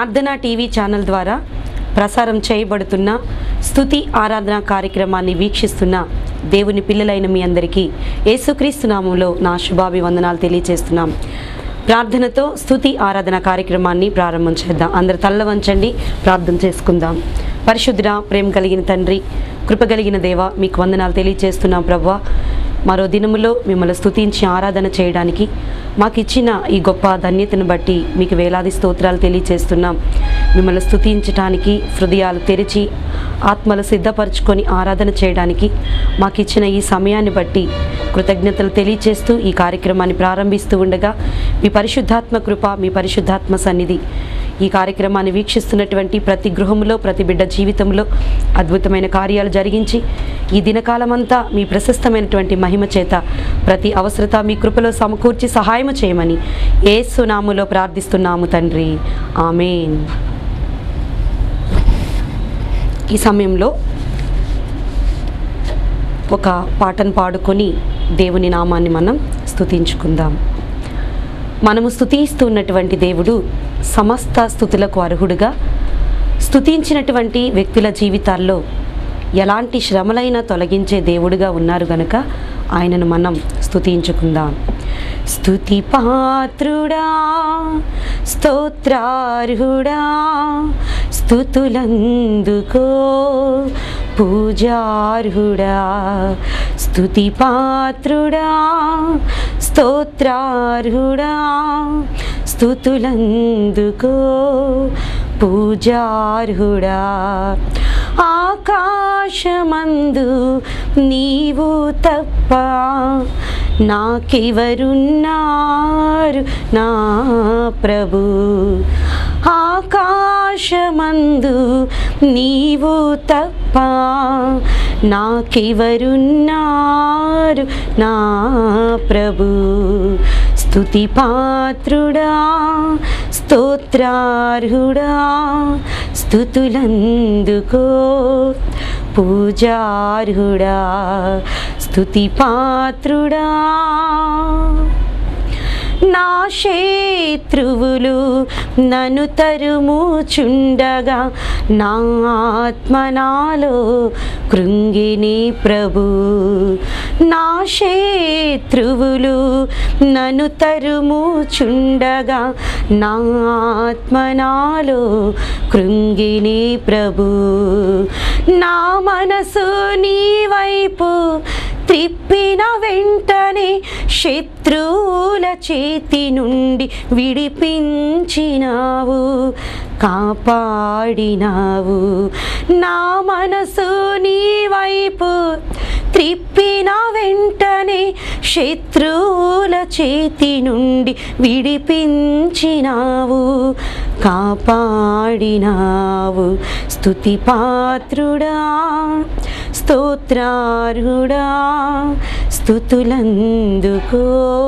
ప్రార్థనా TV channel ద్వారా ప్రసారం చేయబడుతున్న స్తుతి ఆరాధన కార్యక్రమాన్ని వీక్షిస్తున్న దేవుని పిల్లలైన మీ అందరికీ యేసుక్రీస్తు నామంలో నా శుభాభివందనాలు తెలియజేస్తున్నాం ప్రార్థనతో స్తుతి ఆరాధన కార్యక్రమాన్ని ప్రారంభం చేద్దాం అందరు తల్ల వంచండి ప్రార్థన చేసుకుందాం పరిశుద్ధుడ ప్రేమ కలిగిన తండ్రి కృప కలిగిన దేవ మీకు వందనాలు తెలియజేస్తున్నాం ప్రవ్వా మరో దినములో మిమ్మల్ని స్తుతించి ఆరాధన చేయడానికి మాకు ఇచ్చిన ఈ గొప్ప ధన్యతను బట్టి మీకు వేలాది స్తోత్రాలు తెలియజేస్తున్నాం మిమ్మల్ని స్తుతించడానికి హృదయాలు తెరిచి ఆత్మలు సిద్ధపరచుకొని ఆరాధన చేయడానికి మాకు ఇచ్చిన ఈ సమయాన్ని బట్టి కృతజ్ఞతలు తెలియచేస్తూ ఈ కార్యక్రమాన్ని ప్రారంభిస్తూ ఉండగా మీ పరిశుద్ధాత్మ కృప మీ పరిశుద్ధాత్మ సన్నిధి ఈ కార్యక్రమాన్ని వీక్షిస్తున్నటువంటి ప్రతి గృహంలో ప్రతి బిడ్డ జీవితంలో అద్భుతమైన కార్యాలు జరిగించి ఈ దినకాలమంతా మీ ప్రశస్తమైనటువంటి మహిమ చేత ప్రతి అవసరత మీ కృపలో సమకూర్చి సహాయం చేయమని ఏసునాములో ప్రార్థిస్తున్నాము తండ్రి ఆమెన్ ఈ సమయంలో ఒక పాటను పాడుకొని దేవుని నామాన్ని మనం స్తుతించుకుందాం మనము స్తుతిస్తున్నటువంటి దేవుడు సమస్త స్థుతులకు అర్హుడుగా స్తుతించినటువంటి వ్యక్తుల జీవితాల్లో ఎలాంటి శ్రమలైనా తొలగించే దేవుడుగా ఉన్నారు గనుక ఆయనను మనం స్తుతించుకుందాం స్తుతి పాత్రుడా స్తోత్రార్హుడా స్థుతులందుకో పూజార్హుడా స్తుతి పాత్రుడా స్తోత్రార్హుడా స్థుతులందుకో పూజార్హుడా ఆకాశమందు నీవు తప్ప నాకెవరున్నారు నా ప్రభు ఆకాశమందు నీవు తప్ప నాకెవరున్నారు నా ప్రభు స్తుతి పాత్రుడా స్తోత్రార్హుడా స్థుతులందుకో పూజార్హుడా స్తుతి పాత్రుడా నా శత్రువులు నన్ను తరుముచుండగా నా ఆత్మ నాలో కృంగిని ప్రభు నా శత్రువులు నన్ను తరుముచుండగా నా ఆత్మ నాలో కృంగిని ప్రభు నా మనసు నీ వైపు త్రిప్పిన వెంటనే శత్రువుల చేతి నుండి విడిపించినావు కాపాడినావు నా మనసు నీ వైపు త్రిప్పిన వెంటనే శత్రువుల చేతి నుండి విడిపించినావు కాపాడినావు స్తుతి పాత్రుడా స్తోత్రార్హుడా స్థుతులందుకో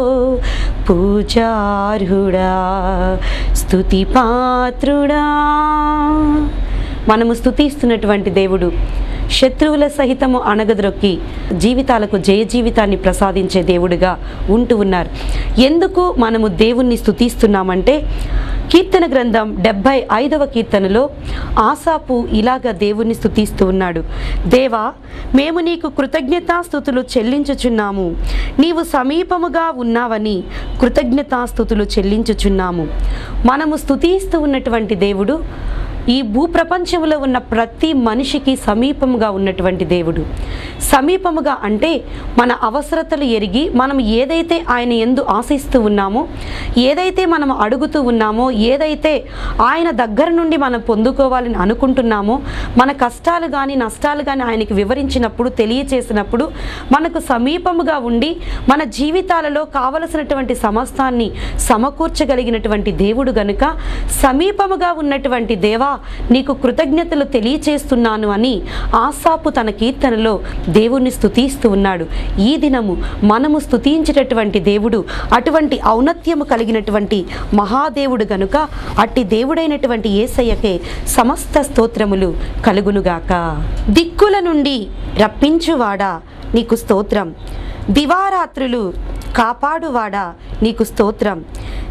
పూజార్హుడా స్తుతి పాత్రుడా మనము స్తుతిస్తున్నటువంటి దేవుడు శత్రువుల సహితము అణగద్రొక్కి జీవితాలకు జయ జీవితాన్ని ప్రసాదించే దేవుడుగా ఉంటూ ఉన్నారు ఎందుకు మనము దేవుణ్ణి స్తుతిస్తున్నామంటే కీర్తన గ్రంథం డెబ్భై ఐదవ కీర్తనలో ఆసాపు ఇలాగ దేవుణ్ణి స్తుతిస్తూ ఉన్నాడు దేవా మేము నీకు కృతజ్ఞతాస్థుతులు చెల్లించుచున్నాము నీవు సమీపముగా ఉన్నావని కృతజ్ఞతాస్థుతులు చెల్లించుచున్నాము మనము స్తుతిస్తూ ఉన్నటువంటి దేవుడు ఈ భూప్రపంచంలో ఉన్న ప్రతి మనిషికి సమీపముగా ఉన్నటువంటి దేవుడు సమీపముగా అంటే మన అవసరతలు ఎరిగి మనం ఏదైతే ఆయన ఎందు ఆశిస్తూ ఉన్నామో ఏదైతే మనం అడుగుతూ ఉన్నామో ఏదైతే ఆయన దగ్గర నుండి మనం పొందుకోవాలని అనుకుంటున్నామో మన కష్టాలు కానీ నష్టాలు కానీ ఆయనకి వివరించినప్పుడు తెలియచేసినప్పుడు మనకు సమీపముగా ఉండి మన జీవితాలలో కావలసినటువంటి సమస్తాన్ని సమకూర్చగలిగినటువంటి దేవుడు గనుక సమీపముగా ఉన్నటువంటి దేవా నీకు కృతజ్ఞతలు తెలియచేస్తున్నాను అని ఆసాపు తన కీర్తనలో దేవుణ్ణి స్తుతిస్తూ ఉన్నాడు ఈ దినము మనము స్తుతించేటటువంటి దేవుడు అటువంటి ఔన్నత్యము కలిగినటువంటి మహాదేవుడు గనుక అట్టి దేవుడైనటువంటి ఏసయ్యకే సమస్త స్తోత్రములు కలుగునుగాక దిక్కుల నుండి రప్పించువాడా నీకు స్తోత్రం దివారాత్రులు కాపాడువాడా నీకు స్తోత్రం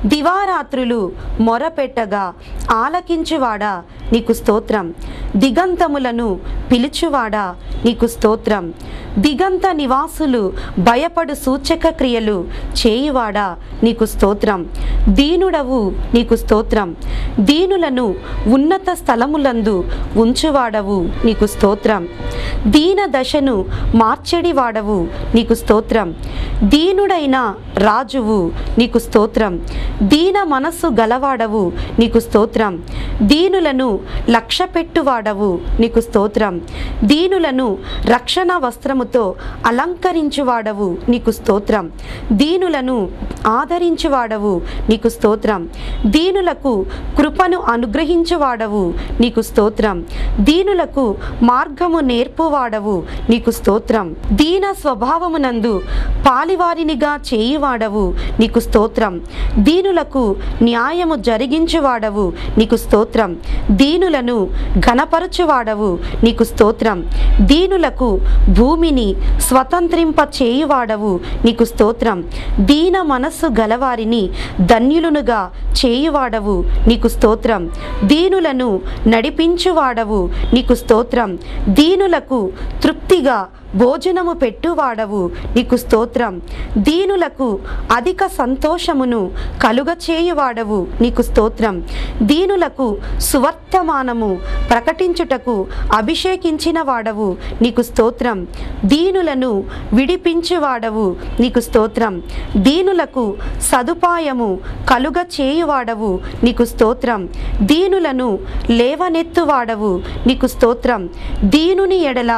దివారాత్రులు మొరపెట్టగా ఆలకించువాడా నీకు స్తోత్రం దిగంతములను పిలుచువాడా నీకు స్తోత్రం దిగంత నివాసులు భయపడు సూచక క్రియలు చేయువాడా నీకు స్తోత్రం దీనుడవు నీకు స్తోత్రం దీనులను ఉన్నత స్థలములందు ఉంచువాడవు నీకు స్తోత్రం దీన దశను మార్చెడివాడవు నీకు స్తోత్రం దీనుడైన రాజువు నీకు స్తోత్రం దీన మనస్సు గలవాడవు నీకు స్తోత్రం దీనులను లక్ష్య పెట్టువాడవు నీకు స్తోత్రం దీనులను రక్షణ వస్త్రముతో అలంకరించువాడవు నీకు స్తోత్రం దీనులను ఆదరించువాడవు నీకు స్తోత్రం దీనులకు కృపను అనుగ్రహించువాడవు నీకు స్తోత్రం దీనులకు మార్గము నేర్పువాడవు నీకు స్తోత్రం దీన స్వభావమునందు పాలివారినిగా చేయువాడవు నీకు స్తోత్రం దీనులకు న్యాయము జరిగించువాడవు నీకు స్తోత్రం దీనులను ఘనపరచువాడవు నీకు స్తోత్రం దీనులకు భూమిని స్వతంత్రింప చేయువాడవు నీకు స్తోత్రం దీన మనస్సు గలవారిని ధన్యులునుగా చేయువాడవు నీకు స్తోత్రం దీనులను నడిపించువాడవు నీకు స్తోత్రం దీనులకు తృప్తిగా భోజనము పెట్టువాడవు నీకు స్తోత్రం దీనులకు అధిక సంతోషమును కలుగచేయువాడవు నీకు స్తోత్రం దీనులకు సువర్తమానము ప్రకటించుటకు అభిషేకించిన వాడవు నీకు స్తోత్రం దీనులను విడిపించువాడవు నీకు స్తోత్రం దీనులకు సదుపాయము కలుగ చేయువాడవు నీకు స్తోత్రం దీనులను లేవనెత్తువాడవు నీకు స్తోత్రం దీనుని ఎడల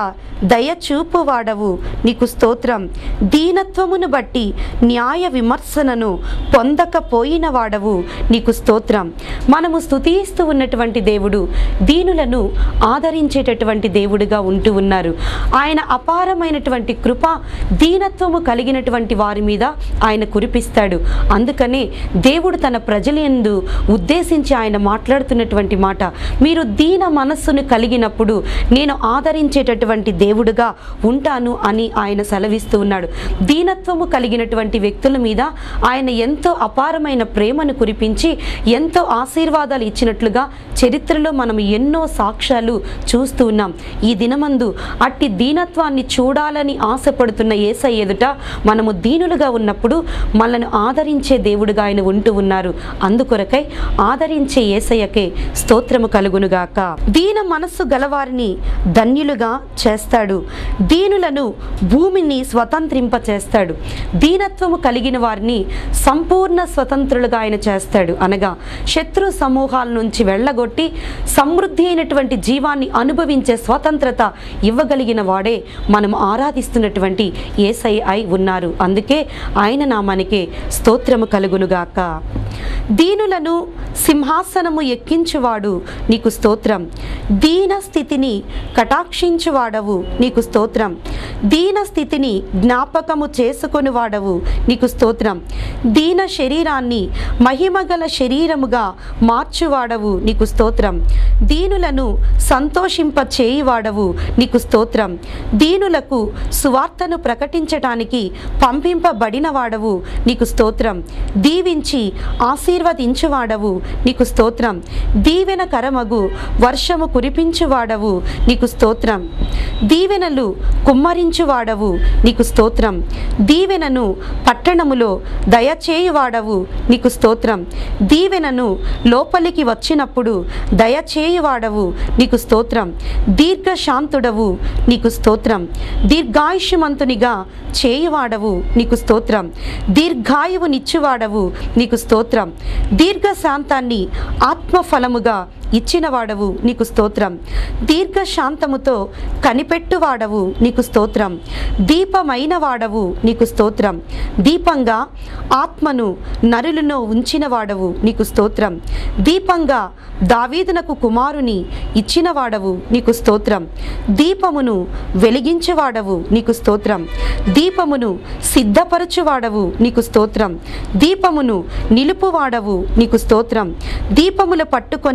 దయచూపువాడవు నీకు స్తోత్రం దీనత్వమును బట్టి న్యాయ విమర్శనను పొందకపోయిన వాడవు నీకు స్తోత్రం మనము స్తుతిస్తూ ఉన్నటువంటి దేవుడు దీనులను ఆదరించేటటువంటి దేవుడిగా ఉంటూ ఉన్నారు ఆయన అపారమైనటువంటి కృప దీనత్వము కలిగినటువంటి వారి మీద ఆయన కురిపిస్తాడు అందుకనే దేవుడు తన ప్రజల యందు ఉద్దేశించి ఆయన మాట్లాడుతున్నటువంటి మాట మీరు దీన మనస్సును కలిగినప్పుడు నేను ఆదరించేటటువంటి దేవుడుగా ఉంటాను అని ఆయన సెలవిస్తూ ఉన్నాడు దీనత్వము కలిగినటువంటి వ్యక్తుల మీద ఆయన ఎంతో అపారమైన ప్రేమను కురిపించి ఎంతో ఆశీర్వాదాలు ఇచ్చినట్లుగా చరిత్రలో మనం ఎన్నో సాక్ష్యాలు చూస్తూ ఉన్నాం ఈ దినమందు అట్టి దీనత్వాన్ని చూడాలని ఆశపడుతున్న ఏసై ఎదుట మనము దీనులుగా ఉన్నప్పుడు మనల్ని ఆదరించే దేవుడుగా ఆయన ఉంటూ ఉన్నారు అందుకొరకై ఆదరించే ఏసయ్యకే స్తోత్రము కలుగునుగాక దీన మనస్సు గలవారిని ధన్యులుగా చేస్తాడు దీనులను భూమిని స్వతంత్రింప చేస్తాడు దీనత్వము కలిగిన వారిని సంపూర్ణ స్వతంత్రులుగా ఆయన చేస్తాడు అనగా శత్రు సమూహాల నుంచి వెళ్ళగొట్టి సమృద్ధి అయినటువంటి జీవాన్ని అనుభవించే స్వతంత్రత ఇవ్వగలిగిన వాడే మనం ఆరాధిస్తున్నటువంటి ఏసై అయి ఉన్నారు అందుకే ఆయన నామానికి స్తోత్రము కలుగునుగాక దీనులను సింహాసనము ఎక్కించువాడు నీకు స్తోత్రం దీన స్థితిని కటాక్షించువాడవు నీకు స్తోత్రం దీన స్థితిని జ్ఞాపకము చేసుకొని వాడవు నీకు స్తోత్రం దీన శరీరాన్ని మహిమగల శరీరముగా మార్చువాడవు నీకు స్తోత్రం దీనులను సంతోషింప చేయువాడవు నీకు స్తోత్రం దీనులకు సువార్తను ప్రకటించటానికి పంపింపబడిన వాడవు నీకు స్తోత్రం దీవించి ఆశీర్వదించువాడవు నీకు స్తోత్రం దీవెన కరమగు వర్షము కురిపించువాడవు నీకు స్తోత్రం దీవెనలు కుమ్మరించువాడవు నీకు స్తోత్రం దీవెనను పట్టణములో దయచేయువాడవు నీకు స్తోత్రం దీవెనను లోపలికి వచ్చినప్పుడు దయచేయువాడవు నీకు స్తోత్రం దీర్ఘశాంతుడవు నీకు స్తోత్రం దీర్ఘాయుష్మంతునిగా చేయువాడవు నీకు స్తోత్రం దీర్ఘాయువునిచ్చువాడవు నీకు స్తోత్రం దీర్ఘశాంతాన్ని ఆత్మఫలముగా ఇచ్చినవాడవు నీకు స్తోత్రం దీర్ఘశాంతముతో కనిపెట్టువాడవు నీకు స్తోత్రం దీపమైన వాడవు నీకు స్తోత్రం దీపంగా ఆత్మను నరులను ఉంచిన వాడవు నీకు స్తోత్రం దీపంగా దావీదునకు కుమారుని ఇచ్చిన వాడవు నీకు స్తోత్రం దీపమును వెలిగించేవాడవు నీకు స్తోత్రం దీపమును సిద్ధపరచువాడవు నీకు స్తోత్రం దీపమును నిలుపువాడవు నీకు స్తోత్రం దీపములు పట్టుకొని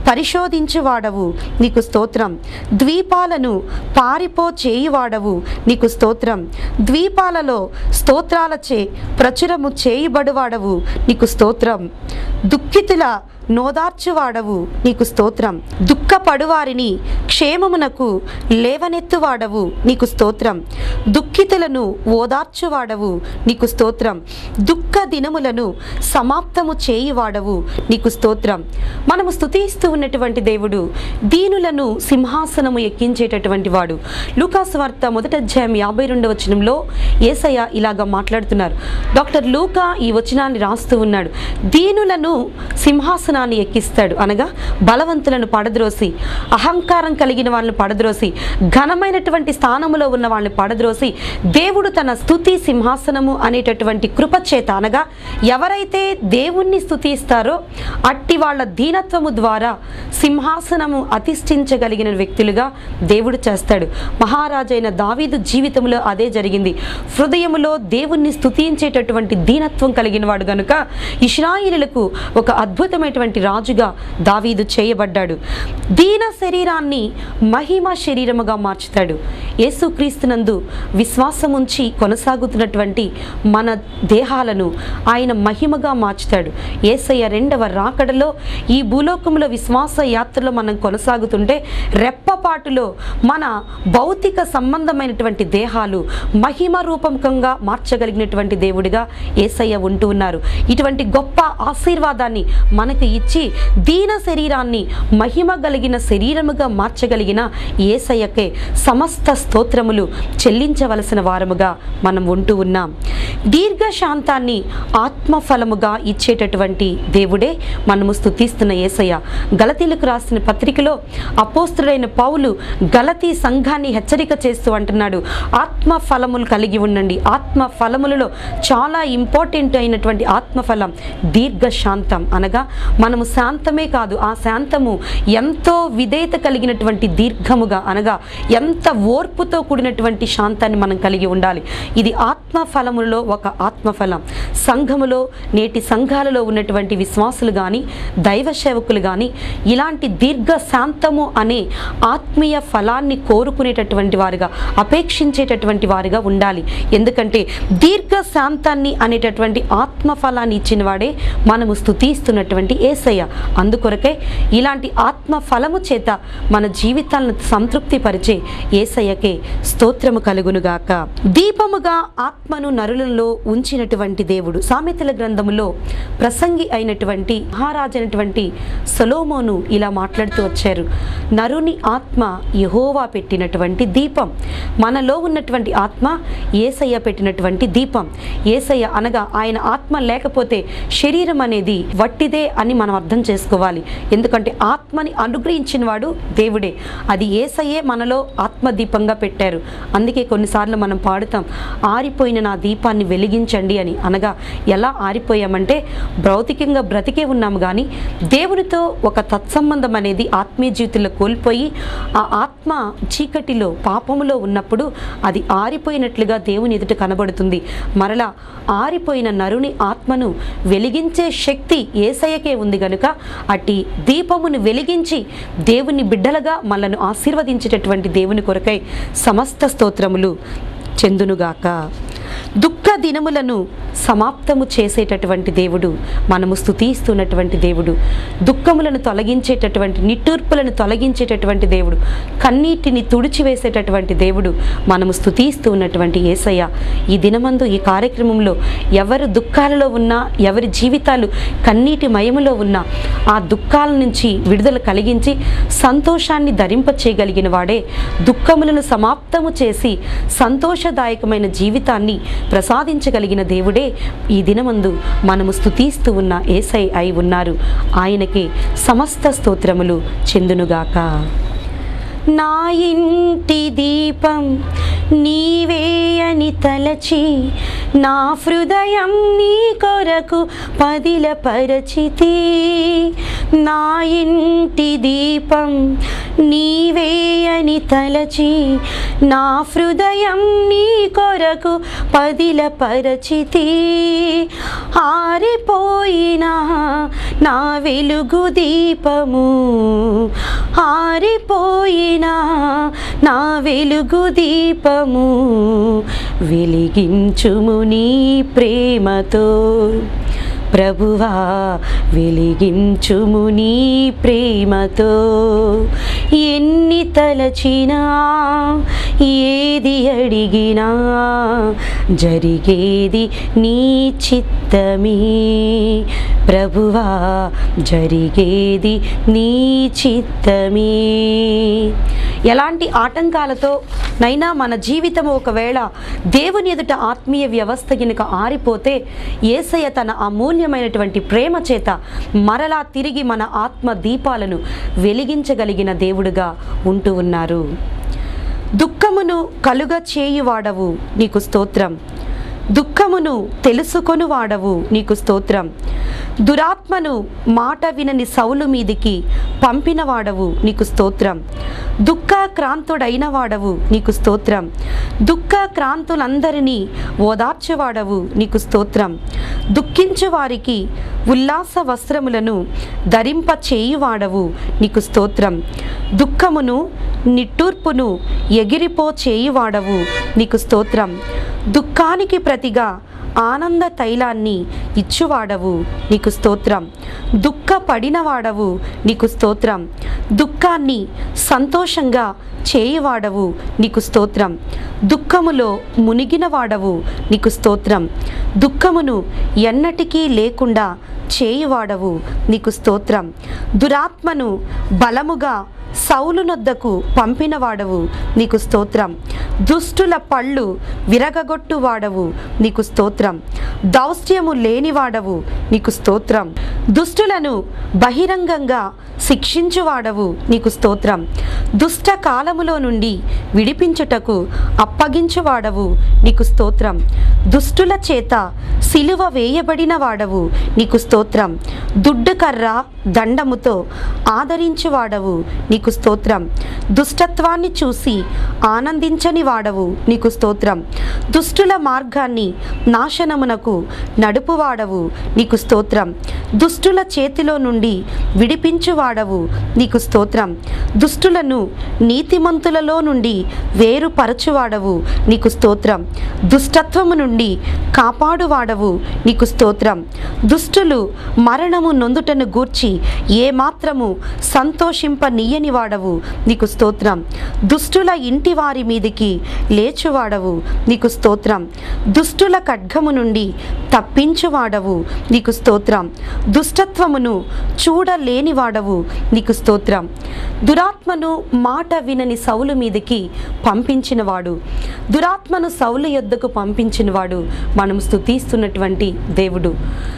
పరిశోధించువాడవు నీకు స్తోత్రం ద్వీపాలను పారిపో చేయువాడవు నీకు స్తోత్రం ద్వీపాలలో స్తోత్రాలచే ప్రచురము చేయుబడువాడవు నీకు స్తోత్రం దుఃఖితుల నోదార్చువాడవు నీకు స్తోత్రం దుఃఖపడువారిని క్షేమమునకు లేవనెత్తువాడవు నీకు స్తోత్రం దుఃఖితులను ఓదార్చువాడవు నీకు స్తోత్రం దుఃఖ దినములను సమాప్తము చేయువాడవు నీకు స్తోత్రం మనము స్తుతిస్తూ ఉన్నటువంటి దేవుడు దీనులను సింహాసనము ఎక్కించేటటువంటి వాడు లూకాసు వార్త మొదటి అధ్యాయం యాభై రెండవ వచనంలో ఏసయ్య ఇలాగా మాట్లాడుతున్నారు డాక్టర్ లూకా ఈ వచనాన్ని రాస్తూ ఉన్నాడు దీనులను సింహాసనాన్ని ఎక్కిస్తాడు అనగా బలవంతులను పడద్రోసి అహంకారం కలిగిన వాళ్ళని పడద్రోసి ఘనమైనటువంటి స్థానములో ఉన్న వాళ్ళని పడద్రోసి దేవుడు తన స్తుతి సింహాసనము అనేటటువంటి కృపచేత అనగా ఎవరైతే దేవుణ్ణి స్తుతిస్తారో అట్టి వాళ్ళ దీనత్వము ద్వారా సింహాసనము అతిష్ఠించగలిగిన వ్యక్తులుగా దేవుడు చేస్తాడు మహారాజైన దావీదు జీవితంలో అదే జరిగింది హృదయములో దేవుణ్ణి స్తుతించేటటువంటి దీనత్వం కలిగిన వాడు గనుక ఇస్రాయిలులకు ఒక అద్భుతమైనటువంటి రాజుగా దావీదు చేయబడ్డాడు దీన శరీరాన్ని మహిమ శరీరముగా మార్చుతాడు యేసుక్రీస్తునందు విశ్వాసముంచి కొనసాగుతున్నటువంటి మన దేహాలను ఆయన మహిమగా మార్చుతాడు ఏసయ్య రెండవ రాకడలో ఈ భూలోకంలో విశ్వాస యాత్రలో మనం కొనసాగుతుంటే రెప్పపాటులో మన భౌతిక సంబంధమైనటువంటి దేహాలు మహిమ రూపకంగా మార్చగలిగినటువంటి దేవుడిగా ఏసయ్య ఉంటూ ఉన్నారు ఇటువంటి గొప్ప ఆశీర్వాదాన్ని మనకు ఇచ్చి దీన శరీరాన్ని మహిమ కలిగిన శరీరముగా మార్చగలిగిన ఏసయ్యకే సమస్త స్తోత్రములు చెల్లించవలసిన వారముగా మనం ఉంటూ ఉన్నాం దీర్ఘశాంతాన్ని ఆత్మఫలముగా ఇచ్చేటటువంటి దేవుడే మనము స్తుతిస్తున్న ఏసయ్య గలతీలకు రాసిన పత్రికలో అపోస్తుడైన పౌలు గలతీ సంఘాన్ని హెచ్చరిక చేస్తూ అంటున్నాడు ఆత్మ ఫలములు కలిగి ఉండండి ఆత్మ ఫలములలో చాలా ఇంపార్టెంట్ అయినటువంటి ఆత్మఫలం దీర్ఘశాంతం అనగా మనము శాంతమే కాదు ఆ శాంతము ఎంతో విధేయత కలిగినటువంటి దీర్ఘముగా అనగా ఎంత ఓర్పుతో కూడినటువంటి శాంతాన్ని మనం కలిగి ఉండాలి ఇది ఆత్మ ఫలములలో ఒక ఆత్మఫలం సంఘములో నేటి సంఘాలలో ఉన్నటువంటి విశ్వాసులు కానీ దైవ సేవకులు కానీ ఇలాంటి దీర్ఘ శాంతము అనే ఆత్మీయ ఫలాన్ని కోరుకునేటటువంటి వారుగా అపేక్షించేటటువంటి వారుగా ఉండాలి ఎందుకంటే దీర్ఘ శాంతాన్ని అనేటటువంటి ఆత్మ ఫలాన్ని ఇచ్చిన వాడే మనము స్తుతిస్తున్నటువంటి ఏసయ్య అందుకొరకే ఇలాంటి ఆత్మ ఫలము చేత మన జీవితాలను సంతృప్తిపరిచే ఏసయ్యకే స్తోత్రము కలుగునుగాక దీపముగా ఆత్మను నరులలో ఉంచినటువంటి దేవుడు సామెతల గ్రంథములో ప్రసంగి అయినటువంటి మహారాజు అయినటువంటి సొలోమోను ఇలా మాట్లాడుతూ వచ్చారు నరుని ఆత్మ యహోవా పెట్టినటువంటి దీపం మనలో ఉన్నటువంటి ఆత్మ ఏసయ్య పెట్టినటువంటి దీపం ఏసయ్య అనగా ఆయన ఆత్మ లేకపోతే శరీరం అనేది వట్టిదే అని మనం అర్థం చేసుకోవాలి ఎందుకంటే ఆత్మని అనుగ్రహించిన వాడు దేవుడే అది ఏసయ్యే మనలో ఆత్మదీపంగా పెట్టారు అందుకే కొన్నిసార్లు మనం పాడుతాం ఆరిపోయిన నా దీపాన్ని వెలిగించండి అని అనగా ఎలా ఆరిపోయామంటే భౌతికంగా బ్రతికే ఉన్నాము కానీ దేవునితో ఒక తత్సంబంధం అనేది ఆత్మీయ జీవితంలో కోల్పోయి ఆ ఆత్మ చీకటిలో పాపములో ఉన్నప్పుడు అది ఆరిపోయినట్లుగా దేవుని ఎదుట కనబడుతుంది మరలా ఆరిపోయిన నరుని ఆత్మను వెలిగించే శక్తి ఏసయ్యకే ఉంది గనుక అట్టి దీపమును వెలిగించి దేవుని బిడ్డలుగా మనను ఆశీర్వదించేటటువంటి దేవుని కొరకై సమస్త స్తోత్రములు చెందునుగాక దుఃఖ దినములను సమాప్తము చేసేటటువంటి దేవుడు మనము స్తుతిస్తున్నటువంటి దేవుడు దుఃఖములను తొలగించేటటువంటి నిట్టూర్పులను తొలగించేటటువంటి దేవుడు కన్నీటిని తుడిచివేసేటటువంటి దేవుడు మనము స్తుతిస్తూ ఉన్నటువంటి ఏసయ్య ఈ దినమందు ఈ కార్యక్రమంలో ఎవరు దుఃఖాలలో ఉన్నా ఎవరి జీవితాలు కన్నీటి మయములో ఉన్నా ఆ దుఃఖాల నుంచి విడుదల కలిగించి సంతోషాన్ని ధరింప చేయగలిగిన వాడే దుఃఖములను సమాప్తము చేసి సంతోషదాయకమైన జీవితాన్ని ప్రసాదించగలిగిన దేవుడే ఈ దినమందు మనము స్తుతిస్తూ ఉన్న ఏసై అయి ఉన్నారు ఆయనకి సమస్త స్తోత్రములు చెందునుగాక నా ఇంటి దీపం నీవే అని తలచి నా హృదయం నీ కొరకు పదిలపరచితి నా ఇంటి దీపం నీవే అని తలచి నా హృదయం నీ కొరకు పదిల పరచితి ఆరిపోయిన నా వెలుగు దీపము ఆరిపోయిన నా వెలుగు దీపము వెలిగించుము నీ ప్రేమతో ప్రభువా వెలిగించుము నీ ప్రేమతో ఎన్ని తలచినా ఏది అడిగినా జరిగేది నీ చిత్తమే ప్రభువా జరిగేది నీ చిత్తమే ఎలాంటి ఆటంకాలతో నైనా మన జీవితం ఒకవేళ దేవుని ఎదుట ఆత్మీయ వ్యవస్థ కనుక ఆరిపోతే ఏసయ్య తన అమూల్యమైనటువంటి ప్రేమ చేత మరలా తిరిగి మన ఆత్మ దీపాలను వెలిగించగలిగిన దేవుడుగా ఉంటూ ఉన్నారు దుఃఖమును కలుగ చేయువాడవు నీకు స్తోత్రం దుఃఖమును తెలుసుకొని వాడవు నీకు స్తోత్రం దురాత్మను మాట వినని సౌలు మీదికి పంపిన వాడవు నీకు స్తోత్రం దుఃఖాక్రాంతుడైన వాడవు నీకు స్తోత్రం దుఃఖాక్రాంతులందరినీ ఓదార్చేవాడవు నీకు స్తోత్రం దుఃఖించు వారికి ఉల్లాస వస్త్రములను ధరింప చేయువాడవు నీకు స్తోత్రం దుఃఖమును నిట్టూర్పును ఎగిరిపో చేయువాడవు నీకు స్తోత్రం దుఃఖానికి ప్రతిగా ఆనంద తైలాన్ని ఇచ్చువాడవు నీకు స్తోత్రం దుఃఖపడినవాడవు నీకు స్తోత్రం దుఃఖాన్ని సంతోషంగా చేయువాడవు నీకు స్తోత్రం దుఃఖములో మునిగినవాడవు నీకు స్తోత్రం దుఃఖమును ఎన్నటికీ లేకుండా చేయువాడవు నీకు స్తోత్రం దురాత్మను బలముగా సౌలునొద్దకు పంపినవాడవు నీకు స్తోత్రం దుష్టుల పళ్ళు విరగగొట్టువాడవు నీకు స్తోత్రం దౌష్ట్యము లేనివాడవు నీకు స్తోత్రం దుష్టులను బహిరంగంగా శిక్షించువాడవు నీకు స్తోత్రం దుష్ట కాలములో నుండి విడిపించుటకు అప్పగించువాడవు నీకు స్తోత్రం దుష్టుల చేత సిలువ వేయబడిన వాడవు నీకు స్తోత్రం దుడ్డు కర్ర దండముతో ఆదరించువాడవు నీకు స్తోత్రం దుష్టత్వాన్ని చూసి ఆనందించని వాడవు నీకు స్తోత్రం దుష్టుల మార్గాన్ని నాశనమునకు నడుపువాడవు నీకు స్తోత్రం దుష్టుల చేతిలో నుండి విడిపించువాడవు నీకు స్తోత్రం దుష్టులను నీతిమంతులలో నుండి వేరుపరచువాడవు నీకు స్తోత్రం దుష్టత్వము నుండి కాపాడువాడవు నీకు స్తోత్రం దుష్టులు మరణము నొందుటను గూర్చి ఏమాత్రము సంతోషింపనీయని వాడవు నీకు స్తోత్రం దుష్టుల ఇంటి వారి మీదికి లేచువాడవు నీకు స్తోత్రం దుష్టుల ఖడ్గము నుండి తప్పించువాడవు నీకు స్తోత్రం దుష్టత్వమును చూడలేనివాడవు నీకు స్తోత్రం దురాత్మను మాట వినని సౌలు మీదకి పంపించినవాడు దురాత్మను సౌలు యొద్దకు పంపించినవాడు మనం స్తుతిస్తున్నటువంటి దేవుడు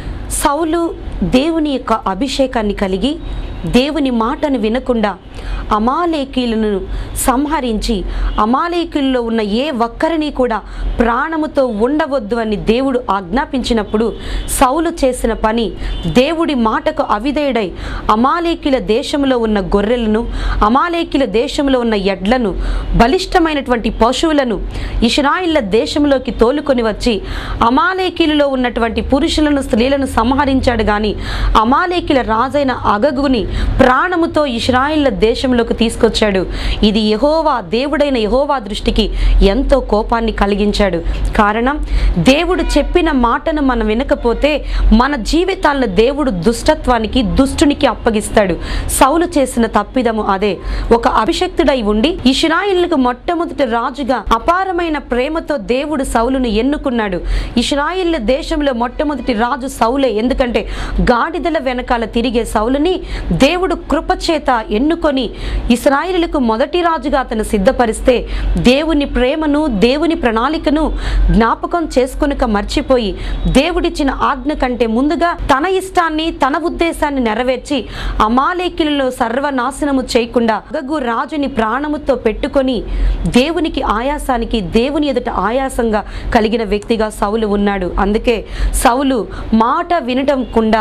సౌలు దేవుని యొక్క అభిషేకాన్ని కలిగి దేవుని మాటను వినకుండా అమాలేకీలను సంహరించి అమాలేకీల్లో ఉన్న ఏ ఒక్కరిని కూడా ప్రాణముతో ఉండవద్దు అని దేవుడు ఆజ్ఞాపించినప్పుడు సౌలు చేసిన పని దేవుడి మాటకు అవిధేయుడై అమాలేకీల దేశంలో ఉన్న గొర్రెలను అమాలేకీల దేశంలో ఉన్న ఎడ్లను బలిష్టమైనటువంటి పశువులను ఇస్రాయిల్ల దేశంలోకి తోలుకొని వచ్చి అమాలేకీలలో ఉన్నటువంటి పురుషులను స్త్రీలను సంహరించాడు కానీ అమాలేకీల రాజైన అగగుని ప్రాణముతో ఇస్రాయిల్ల దేశంలోకి తీసుకొచ్చాడు ఇది యహోవా దేవుడైన యహోవా దృష్టికి ఎంతో కోపాన్ని కలిగించాడు కారణం దేవుడు చెప్పిన మాటను మనం వినకపోతే మన జీవితాలను దేవుడు దుష్టత్వానికి దుష్టునికి అప్పగిస్తాడు సౌలు చేసిన తప్పిదము అదే ఒక అభిషక్తుడై ఉండి ఇస్రాయిల్కు మొట్టమొదటి రాజుగా అపారమైన ప్రేమతో దేవుడు సౌలును ఎన్నుకున్నాడు ఇస్రాయిల్ దేశంలో మొట్టమొదటి రాజు సౌలే ఎందుకంటే గాడిదల వెనకాల తిరిగే సౌలుని దేవుడు కృపచేత ఎన్నుకొని ఇస్రాయిలులకు మొదటి రాజుగా అతను సిద్ధపరిస్తే దేవుని ప్రేమను దేవుని ప్రణాళికను జ్ఞాపకం చేసుకొనక మర్చిపోయి దేవుడిచ్చిన ఆజ్ఞ కంటే ముందుగా తన ఇష్టాన్ని తన ఉద్దేశాన్ని నెరవేర్చి అమాలేకిలలో సర్వనాశనము చేయకుండా అగగు రాజుని ప్రాణముతో పెట్టుకొని దేవునికి ఆయాసానికి దేవుని ఎదుట ఆయాసంగా కలిగిన వ్యక్తిగా సౌలు ఉన్నాడు అందుకే సౌలు మాట వినటం కుండా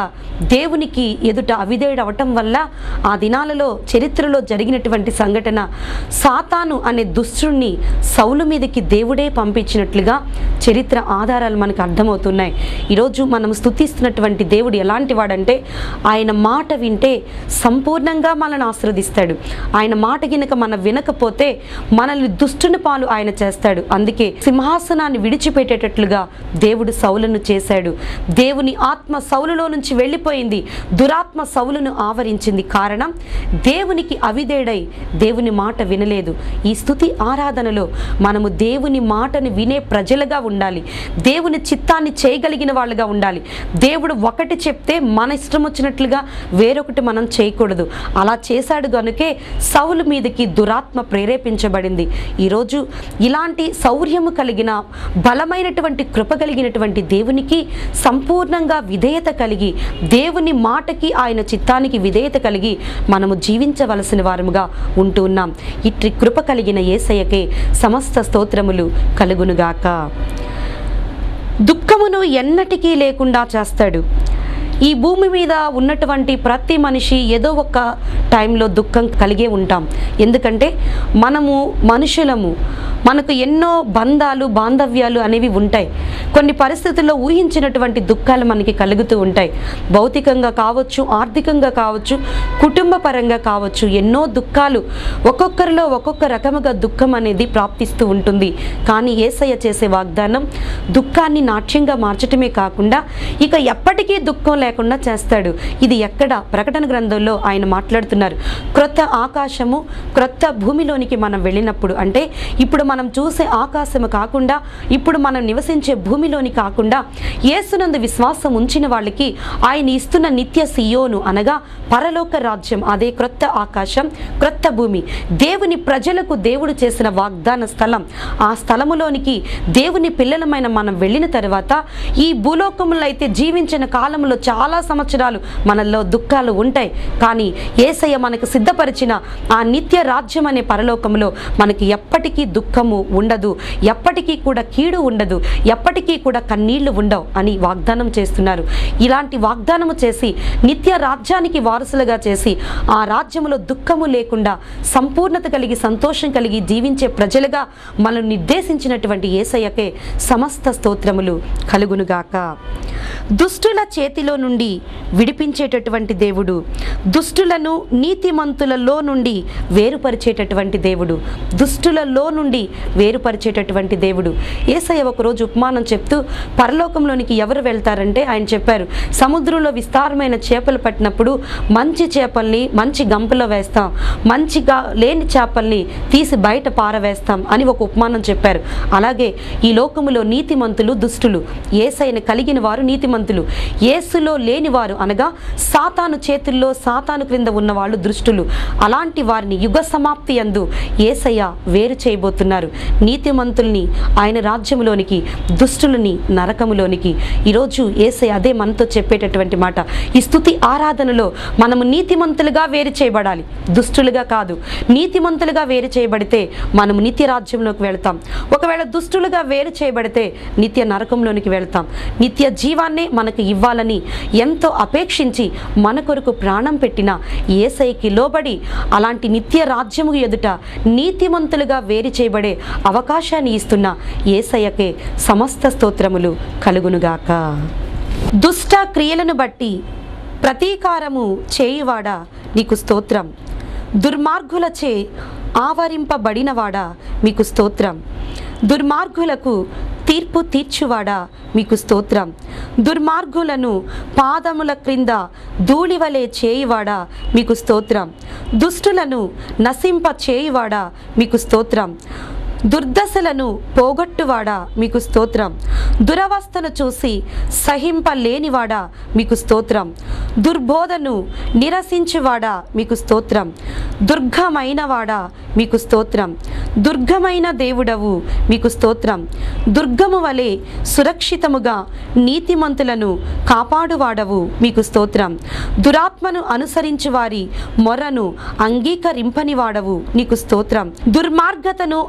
దేవునికి ఎదుట అవిధేయుడు అవటం వల్ల ఆ దినాలలో చరిత్రలో జరిగినటువంటి సంఘటన సాతాను అనే దుష్టుణ్ణి సౌలు మీదకి దేవుడే పంపించినట్లుగా చరిత్ర ఆధారాలు మనకు అర్థమవుతున్నాయి ఈరోజు మనం స్తుతిస్తున్నటువంటి దేవుడు ఎలాంటి వాడంటే ఆయన మాట వింటే సంపూర్ణంగా మనల్ని ఆశీర్వదిస్తాడు ఆయన మాట గినక మనం వినకపోతే మనల్ని దుష్టుని పాలు ఆయన చేస్తాడు అందుకే సింహాసనాన్ని విడిచిపెట్టేటట్లుగా దేవుడు సౌలను చేశాడు దేవుని ఆత్మ సౌలులో నుంచి వెళ్ళిపోయింది దురాత్మ సౌలును ఆవరించింది కారణం దేవునికి అవిధేడై దేవుని మాట వినలేదు ఈ స్థుతి ఆరాధనలో మనము దేవుని మాటను వినే ప్రజలుగా ఉండాలి దేవుని చిత్తాన్ని చేయగలిగిన వాళ్ళుగా ఉండాలి దేవుడు ఒకటి చెప్తే మన ఇష్టం వచ్చినట్లుగా వేరొకటి మనం చేయకూడదు అలా చేశాడు గనుకే సౌలు మీదకి దురాత్మ ప్రేరేపించబడింది ఈరోజు ఇలాంటి శౌర్యము కలిగిన బలమైనటువంటి కృప కలిగినటువంటి దేవునికి సంపూర్ణంగా విధేయత కలిగి దేవుని మాటకి ఆయన చిత్తానికి విధేయత కలిగి మనము జీవించవలసిన వారముగా ఉంటూ ఉన్నాం ఇట్టి కృప కలిగిన ఏసయ్యకే సమస్త స్తోత్రములు కలుగునుగాక దుఃఖమును ఎన్నటికీ లేకుండా చేస్తాడు ఈ భూమి మీద ఉన్నటువంటి ప్రతి మనిషి ఏదో ఒక టైంలో దుఃఖం కలిగే ఉంటాం ఎందుకంటే మనము మనుషులము మనకు ఎన్నో బంధాలు బాంధవ్యాలు అనేవి ఉంటాయి కొన్ని పరిస్థితుల్లో ఊహించినటువంటి దుఃఖాలు మనకి కలుగుతూ ఉంటాయి భౌతికంగా కావచ్చు ఆర్థికంగా కావచ్చు కుటుంబ పరంగా కావచ్చు ఎన్నో దుఃఖాలు ఒక్కొక్కరిలో ఒక్కొక్క రకముగా దుఃఖం అనేది ప్రాప్తిస్తూ ఉంటుంది కానీ ఏసయ్య చేసే వాగ్దానం దుఃఖాన్ని నాట్యంగా మార్చటమే కాకుండా ఇక ఎప్పటికీ దుఃఖం లేకుండా చేస్తాడు ఇది ఎక్కడ ప్రకటన గ్రంథంలో ఆయన మాట్లాడుతున్నారు క్రొత్త ఆకాశము క్రొత్త భూమిలోనికి మనం వెళ్ళినప్పుడు అంటే ఇప్పుడు మనం చూసే ఆకాశము కాకుండా ఇప్పుడు మనం నివసించే భూమిలోని కాకుండా యేసునందు విశ్వాసం ఉంచిన వాళ్ళకి ఆయన ఇస్తున్న నిత్య సియోను అనగా పరలోక రాజ్యం అదే క్రొత్త ఆకాశం క్రొత్త భూమి దేవుని ప్రజలకు దేవుడు చేసిన వాగ్దాన స్థలం ఆ స్థలములోనికి దేవుని పిల్లలమైన మనం వెళ్ళిన తర్వాత ఈ భూలోకములో అయితే జీవించిన కాలంలో చాలా సంవత్సరాలు మనలో దుఃఖాలు ఉంటాయి కానీ ఏసయ్య మనకు సిద్ధపరిచిన ఆ నిత్య రాజ్యం అనే పరలోకంలో మనకి ఎప్పటికీ దుఃఖము ఉండదు ఎప్పటికీ కూడా కీడు ఉండదు ఎప్పటికీ కూడా కన్నీళ్లు ఉండవు అని వాగ్దానం చేస్తున్నారు ఇలాంటి వాగ్దానము చేసి నిత్య రాజ్యానికి వారసులుగా చేసి ఆ రాజ్యములో దుఃఖము లేకుండా సంపూర్ణత కలిగి సంతోషం కలిగి జీవించే ప్రజలుగా మనల్ని నిర్దేశించినటువంటి ఏసయ్యకే సమస్త స్తోత్రములు కలుగునుగాక దుష్టుల చేతిలో నుండి విడిపించేటటువంటి దేవుడు దుష్టులను నీతిమంతులలో నుండి వేరుపరిచేటటువంటి దేవుడు దుష్టులలో నుండి వేరుపరిచేటటువంటి దేవుడు ఏసయ్య ఒకరోజు ఉపమానం చెప్తూ పరలోకంలోనికి ఎవరు వెళ్తారంటే ఆయన చెప్పారు సముద్రంలో విస్తారమైన చేపలు పట్టినప్పుడు మంచి చేపల్ని మంచి గంపలో వేస్తాం మంచిగా లేని చేపల్ని తీసి బయట పారవేస్తాం అని ఒక ఉపమానం చెప్పారు అలాగే ఈ లోకములో నీతిమంతులు దుష్టులు ఏసైన కలిగిన వారు నీతిమంతులు ఏసులో లేని వారు అనగా సాతాను చేతుల్లో సాతాను క్రింద ఉన్న వాళ్ళు దృష్టులు అలాంటి వారిని యుగ సమాప్తి అందు ఏసయ్య వేరు చేయబోతున్నారు నీతిమంతుల్ని ఆయన రాజ్యములోనికి దుష్టులని నరకములోనికి ఈరోజు ఏసయ్య అదే మనతో చెప్పేటటువంటి మాట ఈ స్థుతి ఆరాధనలో మనము నీతిమంతులుగా వేరు చేయబడాలి దుష్టులుగా కాదు నీతిమంతులుగా వేరు చేయబడితే మనము నిత్య రాజ్యంలోకి వెళ్తాం ఒకవేళ దుష్టులుగా వేరు చేయబడితే నిత్య నరకంలోనికి వెళ్తాం నిత్య జీవాన్నే మనకు ఇవ్వాలని ఎంతో అపేక్షించి మన కొరకు ప్రాణం పెట్టిన ఏసైకి లోబడి అలాంటి నిత్య రాజ్యము ఎదుట నీతిమంతులుగా వేరు చేయబడే అవకాశాన్ని ఇస్తున్న ఏసయ్యకే సమస్త స్తోత్రములు కలుగునుగాక దుష్ట క్రియలను బట్టి ప్రతీకారము చేయువాడా నీకు స్తోత్రం దుర్మార్గులచే ఆవరింపబడినవాడా మీకు స్తోత్రం దుర్మార్గులకు తీర్పు తీర్చువాడా మీకు స్తోత్రం దుర్మార్గులను పాదముల క్రింద ధూళివలే చేయువాడా మీకు స్తోత్రం దుష్టులను నశింప చేయువాడా మీకు స్తోత్రం దుర్దశలను పోగొట్టువాడా మీకు స్తోత్రం దురవస్థను చూసి సహింపలేనివాడా మీకు స్తోత్రం దుర్బోధను నిరసించువాడా మీకు స్తోత్రం దుర్గమైనవాడా మీకు స్తోత్రం దుర్గమైన దేవుడవు మీకు స్తోత్రం దుర్గము వలె సురక్షితముగా నీతిమంతులను కాపాడువాడవు మీకు స్తోత్రం దురాత్మను అనుసరించు వారి మొరను అంగీకరింపని వాడవు నీకు స్తోత్రం దుర్మార్గతను అనుసరి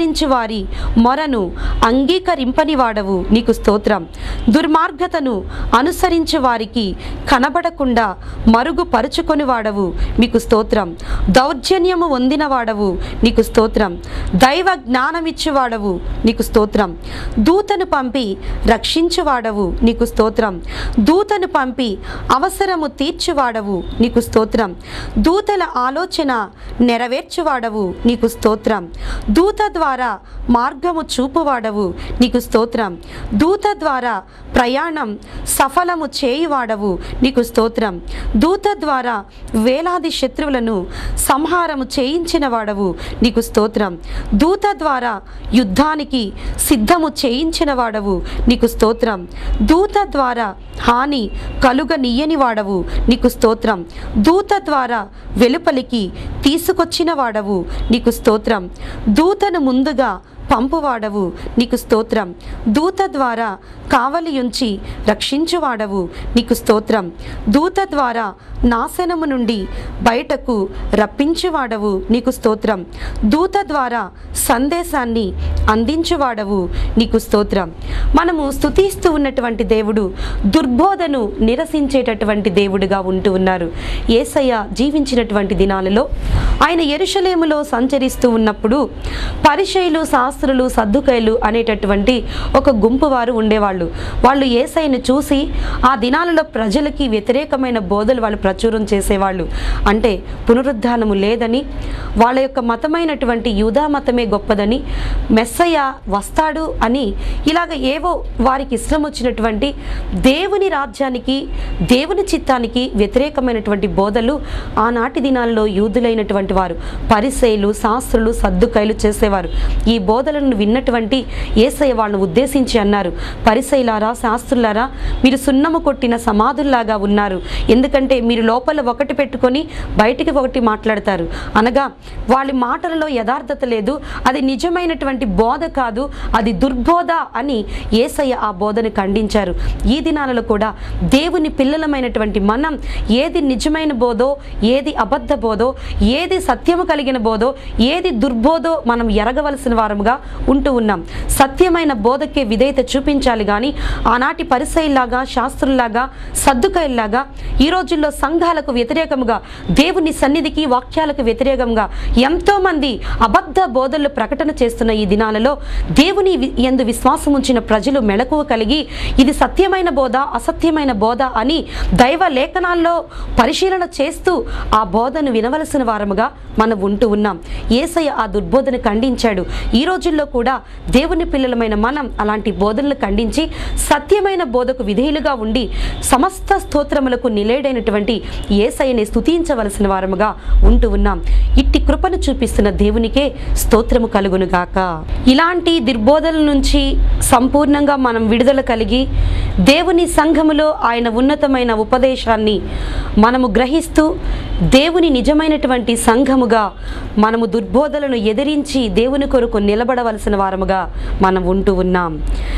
అనుసరించి వారి మొరను అంగీకరింపని వాడవు నీకు స్తోత్రం దుర్మార్గతను అనుసరించి వారికి కనబడకుండా మరుగుపరుచుకొని వాడవు మీకు స్తోత్రం దౌర్జన్యము పొందిన వాడవు నీకు స్తోత్రం దైవ జ్ఞానమిచ్చువాడవు నీకు స్తోత్రం దూతను పంపి రక్షించువాడవు నీకు స్తోత్రం దూతను పంపి అవసరము తీర్చువాడవు నీకు స్తోత్రం దూతల ఆలోచన నెరవేర్చువాడవు నీకు స్తోత్రం దూత ద్వారా మార్గము చూపువాడవు నీకు స్తోత్రం దూత ద్వారా ప్రయాణం సఫలము చేయువాడవు నీకు స్తోత్రం దూత ద్వారా వేలాది శత్రువులను సంహారము చేయించిన వాడవు నీకు స్తోత్రం దూత ద్వారా యుద్ధానికి సిద్ధము చేయించిన వాడవు నీకు స్తోత్రం దూత ద్వారా హాని కలుగనీయని వాడవు నీకు స్తోత్రం దూత ద్వారా వెలుపలికి తీసుకొచ్చిన వాడవు నీకు స్తోత్రం దూతను ముందుగా పంపువాడవు నీకు స్తోత్రం దూత ద్వారా కావలి ఉంచి రక్షించువాడవు నీకు స్తోత్రం దూత ద్వారా నాశనము నుండి బయటకు రప్పించువాడవు నీకు స్తోత్రం దూత ద్వారా సందేశాన్ని అందించువాడవు నీకు స్తోత్రం మనము స్తుతిస్తూ ఉన్నటువంటి దేవుడు దుర్బోధను నిరసించేటటువంటి దేవుడుగా ఉంటూ ఉన్నారు ఏసయ్య జీవించినటువంటి దినాలలో ఆయన ఎరుషలేములో సంచరిస్తూ ఉన్నప్పుడు పరిచయులు శాస్త్రులు సద్దుకైలు అనేటటువంటి ఒక గుంపు వారు ఉండేవాళ్ళు వాళ్ళు ఏసైను చూసి ఆ దినాలలో ప్రజలకి వ్యతిరేకమైన బోధలు వాళ్ళు ప్రచురం చేసేవాళ్ళు అంటే పునరుద్ధానము లేదని వాళ్ళ యొక్క మతమైనటువంటి యూదా మతమే గొప్పదని మెస్సయ్య వస్తాడు అని ఇలాగ ఏవో వారికి ఇష్టం వచ్చినటువంటి దేవుని రాజ్యానికి దేవుని చిత్తానికి వ్యతిరేకమైనటువంటి బోధలు ఆనాటి దినాల్లో యూదులైనటువంటి వారు పరిసేలు శాస్త్రులు సద్దుకైలు చేసేవారు ఈ బోధలను విన్నటువంటి ఏసయ్య వాళ్ళను ఉద్దేశించి అన్నారు పరిసైలారా శాస్త్రులారా మీరు సున్నము కొట్టిన సమాధుల్లాగా ఉన్నారు ఎందుకంటే మీరు లోపల ఒకటి పెట్టుకొని బయటికి ఒకటి మాట్లాడతారు అనగా వాళ్ళ మాటలలో యథార్థత లేదు అది నిజమైనటువంటి బోధ కాదు అది దుర్బోధ అని ఏసయ్య ఆ బోధను ఖండించారు ఈ దినాలలో కూడా దేవుని పిల్లలమైనటువంటి మనం ఏది నిజమైన బోధో ఏది అబద్ధ బోధో ఏది సత్యము కలిగిన బోధో ఏది దుర్బోధో మనం ఎరగవలసిన వారముగా ఉంటూ ఉన్నాం సత్యమైన బోధకే విధేయత చూపించాలి కానీ ఆనాటి పరిసైల్లాగా శాస్త్రుల్లాగా సర్దుకాయల్లాగా ఈ రోజుల్లో సంఘాలకు వ్యతిరేకముగా దేవుని సన్నిధికి వాక్యాలకు వ్యతిరేకంగా ఎంతో మంది అబద్ధ బోధలు ప్రకటన చేస్తున్న ఈ దినాలలో దేవుని వి- యందు విశ్వాసం ఉంచిన ప్రజలు మెళకువ కలిగి ఇది సత్యమైన బోధ అసత్యమైన బోధ అని దైవ లేఖనాల్లో పరిశీలన చేస్తూ ఆ బోధను వినవలసిన వారముగా మనం ఉంటూ ఉన్నాం ఏసయ్య ఆ దుర్బోధను ఖండించాడు ఈ రోజుల్లో కూడా దేవుని పిల్లలమైన మనం అలాంటి బోధనలు ఖండించి సత్యమైన బోధకు విధేయులుగా ఉండి సమస్త స్తోత్రములకు నిలేడైనటువంటి ఏసయ్యని స్తుతించవలసిన వారముగా ఉంటూ ఉన్నాం ఇట్టి కృపను చూపిస్తున్న దేవునికే స్తోత్రము కలుగును గాక ఇలాంటి దుర్బోధల నుంచి సంపూర్ణంగా మనం విడుదల కలిగి దేవుని సంఘములో ఆయన ఉన్నతమైన ఉపదేశాన్ని మనము గ్రహిస్తూ దేవుని నిజమైనటువంటి సంఘముగా మనము దుర్బోధలను ఎదిరించి దేవుని కొరకు నిలబడవలసిన వారముగా మనం ఉంటూ ఉన్నాం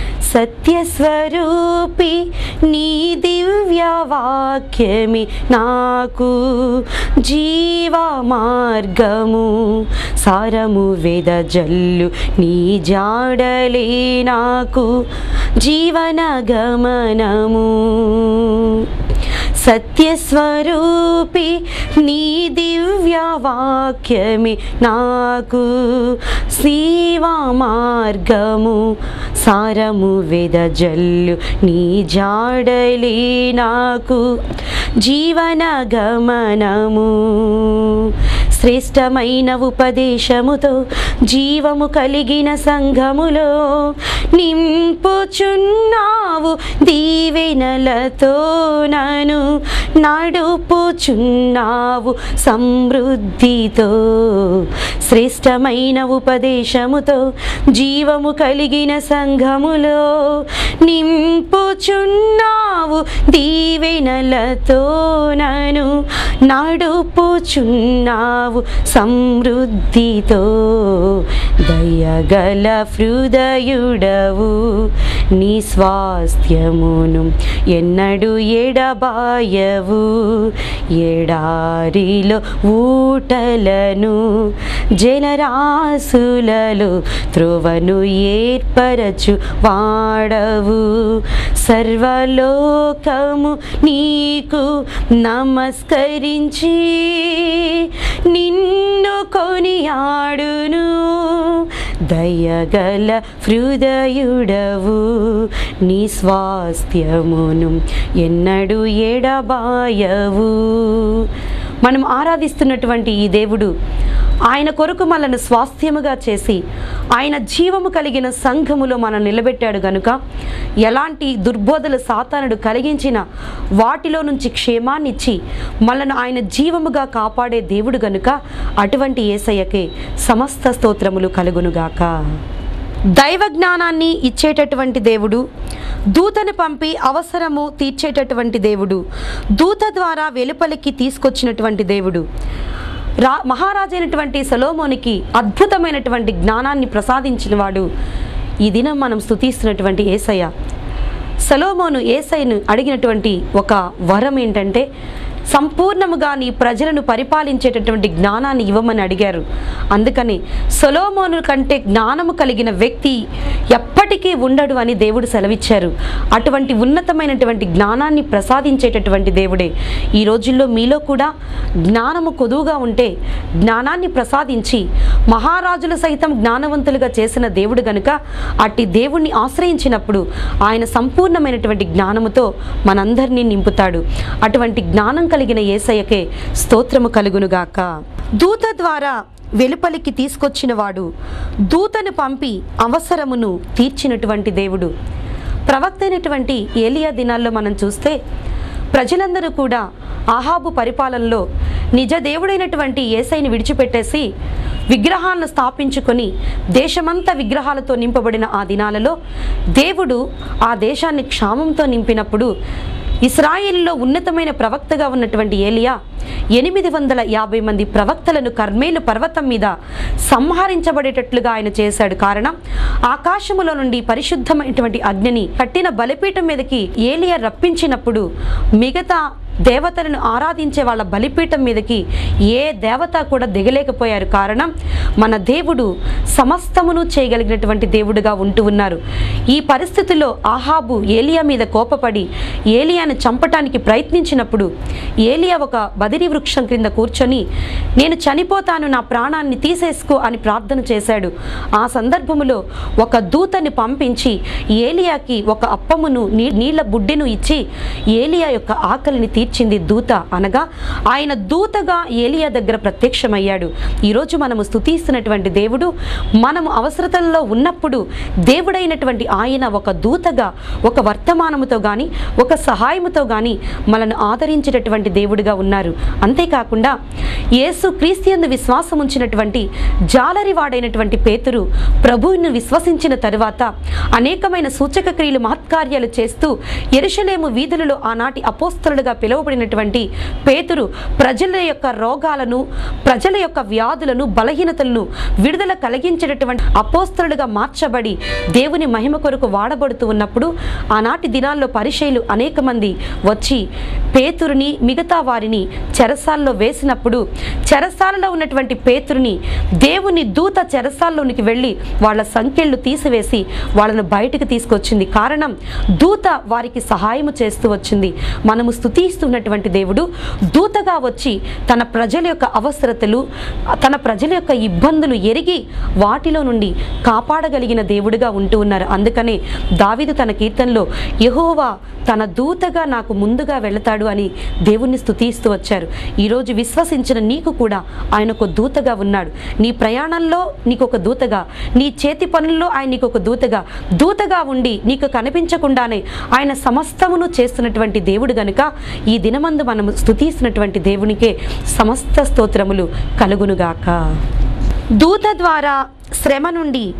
సత్యస్వరూపి నీ దివ్య వాక్యమి నాకు జీవ మార్గము సారము వేద జల్లు నీ జాడలే నాకు జీవన గమనము సత్యస్వరూపి నీ దివ్య వాక్యమి నాకు శివా మార్గము సారము వేద జల్లు నీ జాడలే నాకు జీవన గమనము శ్రేష్టమైన ఉపదేశముతో జీవము కలిగిన సంఘములో నింపుచున్నావు దీవెనలతో నను నడుపుచున్నావు సమృద్ధితో శ్రేష్టమైన ఉపదేశముతో జీవము కలిగిన సంఘములో నింపుచున్నావు దీవెనలతో నను నడుపుచున్నావు సమృద్ధితో దయగల హృదయుడవు నీ స్వాస్థ్యమును ఎన్నడు ఎడబాయవు ఎడారిలో ఊటలను జలరాశులలో త్రువను ఏర్పరచు వాడవు సర్వలోకము నీకు నమస్కరించి నిన్ను కొనియాడును దయగల హృదయుడవు నీ స్వాస్థ్యమును ఎన్నడు ఎడబాయవు మనం ఆరాధిస్తున్నటువంటి ఈ దేవుడు ఆయన కొరకు మనల్ని స్వాస్థ్యముగా చేసి ఆయన జీవము కలిగిన సంఘములో మనం నిలబెట్టాడు గనుక ఎలాంటి దుర్బోధలు సాతానుడు కలిగించిన వాటిలో నుంచి క్షేమాన్నిచ్చి మనను ఆయన జీవముగా కాపాడే దేవుడు గనుక అటువంటి ఏసయ్యకే సమస్త స్తోత్రములు కలుగునుగాక దైవ జ్ఞానాన్ని ఇచ్చేటటువంటి దేవుడు దూతను పంపి అవసరము తీర్చేటటువంటి దేవుడు దూత ద్వారా వెలుపలికి తీసుకొచ్చినటువంటి దేవుడు రా మహారాజు అయినటువంటి సలోమోనికి అద్భుతమైనటువంటి జ్ఞానాన్ని ప్రసాదించిన వాడు ఈ దినం మనం స్తుతిస్తున్నటువంటి ఏసయ్య సలోమోను ఏసైను అడిగినటువంటి ఒక వరం ఏంటంటే సంపూర్ణముగా నీ ప్రజలను పరిపాలించేటటువంటి జ్ఞానాన్ని ఇవ్వమని అడిగారు అందుకని సొలోమోను కంటే జ్ఞానము కలిగిన వ్యక్తి ఎప్పటికీ ఉండడు అని దేవుడు సెలవిచ్చారు అటువంటి ఉన్నతమైనటువంటి జ్ఞానాన్ని ప్రసాదించేటటువంటి దేవుడే ఈ రోజుల్లో మీలో కూడా జ్ఞానము కొదువుగా ఉంటే జ్ఞానాన్ని ప్రసాదించి మహారాజులు సైతం జ్ఞానవంతులుగా చేసిన దేవుడు గనుక అట్టి దేవుణ్ణి ఆశ్రయించినప్పుడు ఆయన సంపూర్ణమైనటువంటి జ్ఞానముతో మనందరినీ నింపుతాడు అటువంటి జ్ఞానం కలిగిన ఏసయ్యకే స్తోత్రము కలుగునుగాక దూత ద్వారా వెలుపలికి తీసుకొచ్చిన వాడు దూతను పంపి అవసరమును తీర్చినటువంటి దేవుడు ప్రవక్త అయినటువంటి ఏలియా దినాల్లో మనం చూస్తే ప్రజలందరూ కూడా ఆహాబు పరిపాలనలో నిజ దేవుడైనటువంటి ఏసైని విడిచిపెట్టేసి విగ్రహాలను స్థాపించుకొని దేశమంతా విగ్రహాలతో నింపబడిన ఆ దినాలలో దేవుడు ఆ దేశాన్ని క్షామంతో నింపినప్పుడు ఇస్రాయిల్లో ఉన్నతమైన ప్రవక్తగా ఉన్నటువంటి ఏలియా ఎనిమిది వందల యాభై మంది ప్రవక్తలను కర్మేలు పర్వతం మీద సంహరించబడేటట్లుగా ఆయన చేశాడు కారణం ఆకాశములో నుండి పరిశుద్ధమైనటువంటి అగ్నిని కట్టిన బలిపీఠం మీదకి ఏలియా రప్పించినప్పుడు మిగతా దేవతలను ఆరాధించే వాళ్ళ బలిపీఠం మీదకి ఏ దేవత కూడా దిగలేకపోయారు కారణం మన దేవుడు సమస్తమును చేయగలిగినటువంటి దేవుడుగా ఉంటూ ఉన్నారు ఈ పరిస్థితిలో ఆహాబు ఏలియా మీద కోపపడి ఏలియాను చంపటానికి ప్రయత్నించినప్పుడు ఏలియా ఒక బదిరి వృక్షం క్రింద కూర్చొని నేను చనిపోతాను నా ప్రాణాన్ని తీసేసుకో అని ప్రార్థన చేశాడు ఆ సందర్భములో ఒక దూతని పంపించి ఏలియాకి ఒక అప్పమును నీ నీళ్ళ బుడ్డెను ఇచ్చి ఏలియా యొక్క ఆకలిని తీర్చింది దూత అనగా ఆయన దూతగా ఏలియా దగ్గర ప్రత్యక్షమయ్యాడు ఈరోజు మనము స్తుతిస్తున్నటువంటి దేవుడు మనము అవసరతల్లో ఉన్నప్పుడు దేవుడైనటువంటి ఆయన ఒక దూతగా ఒక వర్తమానముతో గాని ఒక సహాయముతో గాని మనల్ని ఆదరించేటటువంటి దేవుడిగా ఉన్నారు అంతేకాకుండా యేసు క్రీస్తుయందు విశ్వాసం ఉంచినటువంటి జాలరివాడైనటువంటి పేతురు ప్రభువును విశ్వసించిన తరువాత అనేకమైన సూచక క్రియలు మహత్కార్యాలు చేస్తూ ఎరుషలేము వీధులలో ఆనాటి అపోస్తలుడుగా పిలువబడినటువంటి పేతురు ప్రజల యొక్క రోగాలను ప్రజల యొక్క వ్యాధులను బలహీనతలను విడుదల కలిగించేటటువంటి అపోస్తలుడుగా మార్చబడి దేవుని మహిమ కొరకు వాడబడుతూ ఉన్నప్పుడు ఆనాటి దినాల్లో పరిచయులు అనేక మంది వచ్చి పేతురుని మిగతా వారిని చెరసాల్లో వేసినప్పుడు చెరసాలలో ఉన్నటువంటి పేతురుని దేవుని దూత చెరసాల్లోనికి వెళ్ళి వాళ్ళ సంఖ్యలు తీసివేసి వాళ్ళను బయటకు తీసుకొచ్చింది కారణం దూత వారికి సహాయము చేస్తూ వచ్చింది మనము స్తుతిస్తున్నటువంటి దేవుడు దూతగా వచ్చి తన ప్రజల యొక్క అవసరతలు తన ప్రజల యొక్క ఇబ్బందులు ఎరిగి వాటిలో నుండి కాపాడగలిగిన దేవుడిగా ఉంటూ ఉన్నారు అందుకనే దావీదు తన కీర్తనలో యెహోవా తన దూతగా నాకు ముందుగా వెళతాడు అని దేవుణ్ణి స్తుతిస్తూ వచ్చారు ఈరోజు విశ్వసించిన నీకు కూడా ఆయన ఒక దూతగా ఉన్నాడు నీ ప్రయాణంలో నీకు ఒక దూతగా నీ చేతి పనుల్లో ఆయన నీకు ఒక దూతగా దూతగా ఉండి నీకు కనిపించకుండానే ఆయన సమస్తమును చేస్తున్నటువంటి దేవుడు గనుక ఈ దినమందు మనము స్తుతిస్తున్నటువంటి దేవునికే సమస్త స్తోత్రములు కలుగునుగాక దూత ద్వారా శ్రమ నుండి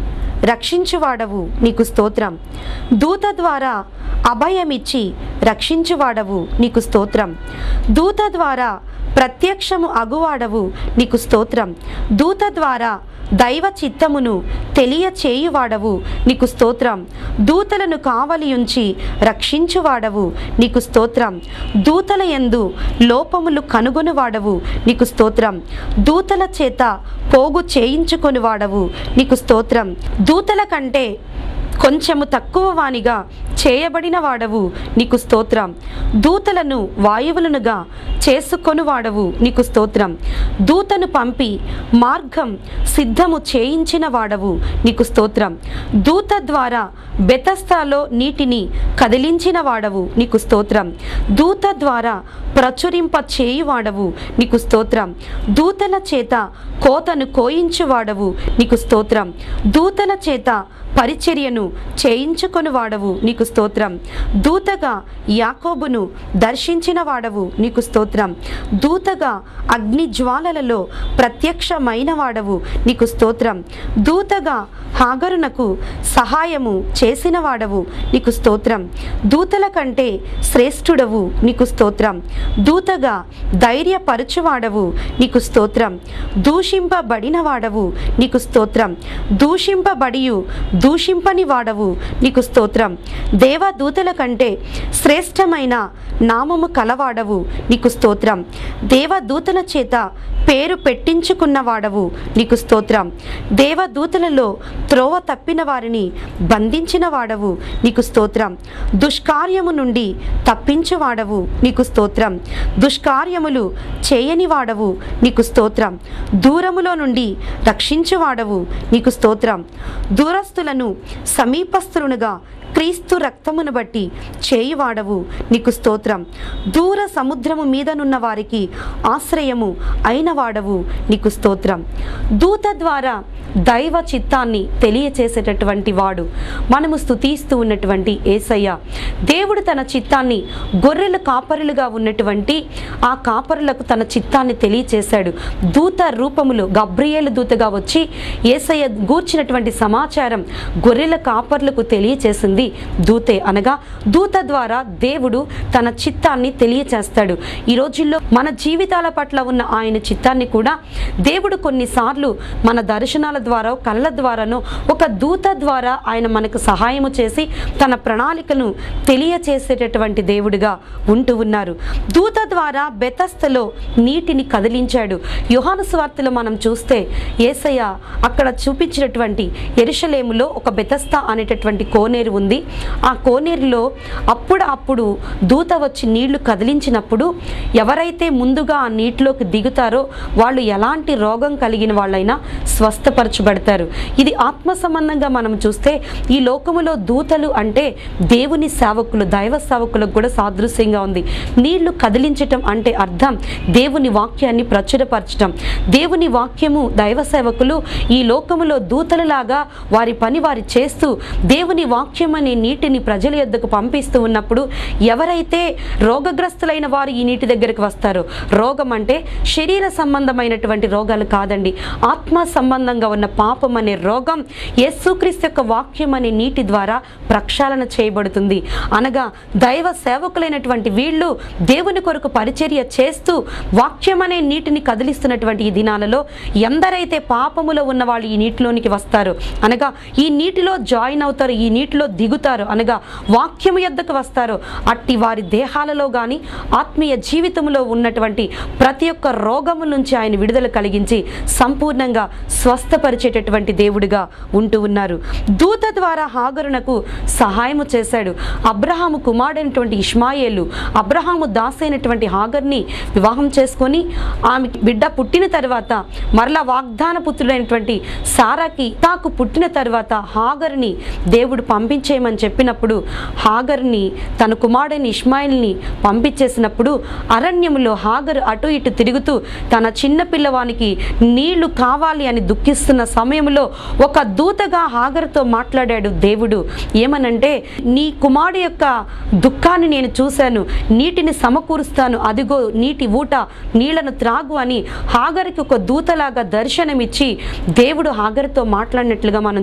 రక్షించువాడవు నీకు స్తోత్రం దూత ద్వారా అభయమిచ్చి రక్షించువాడవు నీకు స్తోత్రం దూత ద్వారా ప్రత్యక్షము అగువాడవు నీకు స్తోత్రం దూత ద్వారా దైవ చిత్తమును తెలియచేయువాడవు నీకు స్తోత్రం దూతలను కావలియుంచి రక్షించువాడవు నీకు స్తోత్రం దూతల యందు లోపములు కనుగొనువాడవు నీకు స్తోత్రం దూతల చేత పోగు చేయించుకొనివాడవు నీకు స్తోత్రం దూతల కంటే కొంచెము తక్కువ వానిగా చేయబడిన వాడవు నీకు స్తోత్రం దూతలను వాయువులనుగా చేసుకొని వాడవు నీకు స్తోత్రం దూతను పంపి మార్గం సిద్ధము చేయించిన వాడవు నీకు స్తోత్రం దూత ద్వారా బెతస్తాలో నీటిని కదిలించిన వాడవు నీకు స్తోత్రం దూత ద్వారా ప్రచురింప చేయువాడవు నీకు స్తోత్రం దూతల చేత కోతను కోయించువాడవు నీకు స్తోత్రం దూతల చేత పరిచర్యను చేయించుకొని వాడవు నీకు స్తోత్రం దూతగా యాకోబును దర్శించిన వాడవు నీకు స్తోత్రం దూతగా అగ్ని జ్వాలలలో ప్రత్యక్షమైన వాడవు నీకు స్తోత్రం దూతగా హాగరునకు సహాయము చేసిన వాడవు నీకు స్తోత్రం దూతల కంటే శ్రేష్ఠుడవు నీకు స్తోత్రం దూతగా ధైర్యపరచువాడవు నీకు స్తోత్రం దూషింపబడిన వాడవు నీకు స్తోత్రం దూషింపబడియు దూషింపని వాడవు నీకు స్తోత్రం దేవదూతల కంటే శ్రేష్టమైన నామము కలవాడవు నీకు స్తోత్రం దేవదూతల చేత పేరు పెట్టించుకున్న వాడవు నీకు స్తోత్రం దేవదూతలలో త్రోవ తప్పిన వారిని బంధించిన వాడవు నీకు స్తోత్రం దుష్కార్యము నుండి తప్పించువాడవు నీకు స్తోత్రం దుష్కార్యములు చేయని వాడవు నీకు స్తోత్రం దూరములో నుండి రక్షించువాడవు నీకు స్తోత్రం దూరస్తులను సమీపస్తులునుగా క్రీస్తు రక్తమును బట్టి చేయువాడవు నీకు స్తోత్రం దూర సముద్రము మీదనున్న వారికి ఆశ్రయము అయిన వాడవు నీకు స్తోత్రం దూత ద్వారా దైవ చిత్తాన్ని తెలియచేసేటటువంటి వాడు మనము స్తుతిస్తూ ఉన్నటువంటి ఏసయ్య దేవుడు తన చిత్తాన్ని గొర్రెల కాపరులుగా ఉన్నటువంటి ఆ కాపరులకు తన చిత్తాన్ని తెలియచేశాడు దూత రూపములో గబ్రియేలు దూతగా వచ్చి ఏసయ్య గూర్చినటువంటి సమాచారం గొర్రెల కాపర్లకు తెలియచేసింది దూతే అనగా దూత ద్వారా దేవుడు తన చిత్తాన్ని తెలియచేస్తాడు ఈ రోజుల్లో మన జీవితాల పట్ల ఉన్న ఆయన చిత్తాన్ని కూడా దేవుడు కొన్నిసార్లు మన దర్శనాల ద్వారా కళ్ళ ద్వారానో ఒక దూత ద్వారా ఆయన మనకు సహాయము చేసి తన ప్రణాళికను తెలియచేసేటటువంటి దేవుడిగా ఉంటూ ఉన్నారు దూత ద్వారా బెతస్తలో నీటిని కదిలించాడు యోహాను స్వార్తలో మనం చూస్తే ఏసయ్య అక్కడ చూపించినటువంటి ఎరుషలేములో ఒక బెతస్తా అనేటటువంటి కోనేరు ఉంది ఆ కోనేరులో అప్పుడు అప్పుడు దూత వచ్చి నీళ్లు కదిలించినప్పుడు ఎవరైతే ముందుగా ఆ నీటిలోకి దిగుతారో వాళ్ళు ఎలాంటి రోగం కలిగిన వాళ్ళైనా స్వస్థపరచబడతారు ఇది ఆత్మ సంబంధంగా మనం చూస్తే ఈ లోకములో దూతలు అంటే దేవుని సేవకులు దైవ సేవకులకు కూడా సాదృశ్యంగా ఉంది నీళ్లు కదిలించటం అంటే అర్థం దేవుని వాక్యాన్ని ప్రచురపరచటం దేవుని వాక్యము దైవ సేవకులు ఈ లోకములో దూతలలాగా వారి పని వారి చేస్తూ దేవుని వాక్యం అనే నీటిని ప్రజల యొద్దకు పంపిస్తూ ఉన్నప్పుడు ఎవరైతే రోగగ్రస్తులైన వారు ఈ నీటి దగ్గరికి వస్తారో రోగం అంటే శరీర సంబంధమైనటువంటి రోగాలు కాదండి ఆత్మ సంబంధంగా ఉన్న పాపం అనే రోగం యేసుక్రీస్తు యొక్క వాక్యం అనే నీటి ద్వారా ప్రక్షాళన చేయబడుతుంది అనగా దైవ సేవకులైనటువంటి వీళ్ళు దేవుని కొరకు పరిచర్య చేస్తూ వాక్యం అనే నీటిని కదిలిస్తున్నటువంటి ఈ దినాలలో ఎందరైతే పాపములో ఉన్న వాళ్ళు ఈ నీటిలోనికి వస్తారు అనగా ఈ నీటిలో జాయిన్ అవుతారు ఈ నీటిలో దిగుతారు అనగా వాక్యము యొద్దకు వస్తారో అట్టి వారి దేహాలలో కానీ ఆత్మీయ జీవితంలో ఉన్నటువంటి ప్రతి ఒక్క రోగము నుంచి ఆయన విడుదల కలిగించి సంపూర్ణంగా స్వస్థపరిచేటటువంటి దేవుడిగా ఉంటూ ఉన్నారు దూత ద్వారా హాగరునకు సహాయము చేశాడు అబ్రహాము కుమారుడైనటువంటి ఇష్మాయేలు అబ్రహాము దాసైనటువంటి హాగర్ని వివాహం చేసుకొని ఆమె బిడ్డ పుట్టిన తర్వాత మరలా వాగ్దాన పుత్రుడైనటువంటి సారాకి తాకు పుట్టిన తర్వాత హాగర్ని దేవుడు పంపించేయమని చెప్పినప్పుడు హాగర్ని తన కుమారుడైన ఇష్మాయిల్ని పంపించేసినప్పుడు అరణ్యములో హాగరు అటు ఇటు తిరుగుతూ తన చిన్న పిల్లవానికి నీళ్లు కావాలి అని దుఃఖిస్తున్న సమయంలో ఒక దూతగా హాగరుతో మాట్లాడాడు దేవుడు ఏమనంటే నీ కుమారుడు యొక్క దుఃఖాన్ని నేను చూశాను నీటిని సమకూరుస్తాను అదిగో నీటి ఊట నీళ్లను త్రాగు అని హాగరికి ఒక దూతలాగా దర్శనమిచ్చి దేవుడు హాగరుతో మాట్లాడినట్లుగా మనం చూస్తున్నాం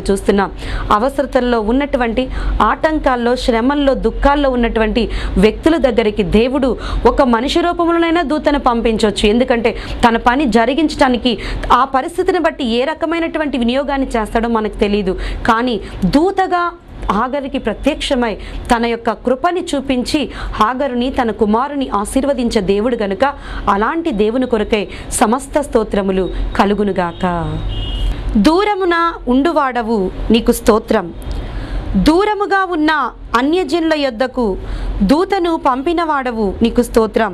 అవసరతల్లో ఉన్నటువంటి ఆటంకాల్లో శ్రమల్లో దుఃఖాల్లో ఉన్నటువంటి వ్యక్తుల దగ్గరికి దేవుడు ఒక మనిషి రూపంలోనైనా దూతను పంపించవచ్చు ఎందుకంటే తన పని జరిగించడానికి ఆ పరిస్థితిని బట్టి ఏ రకమైనటువంటి వినియోగాన్ని చేస్తాడో మనకు తెలియదు కానీ దూతగా హాగరుకి ప్రత్యక్షమై తన యొక్క కృపని చూపించి హాగరుని తన కుమారుని ఆశీర్వదించే దేవుడు గనుక అలాంటి దేవుని కొరకై సమస్త స్తోత్రములు కలుగునుగాక దూరమున ఉండువాడవు నీకు స్తోత్రం దూరముగా ఉన్న అన్యజనుల యొద్దకు దూతను పంపినవాడవు నీకు స్తోత్రం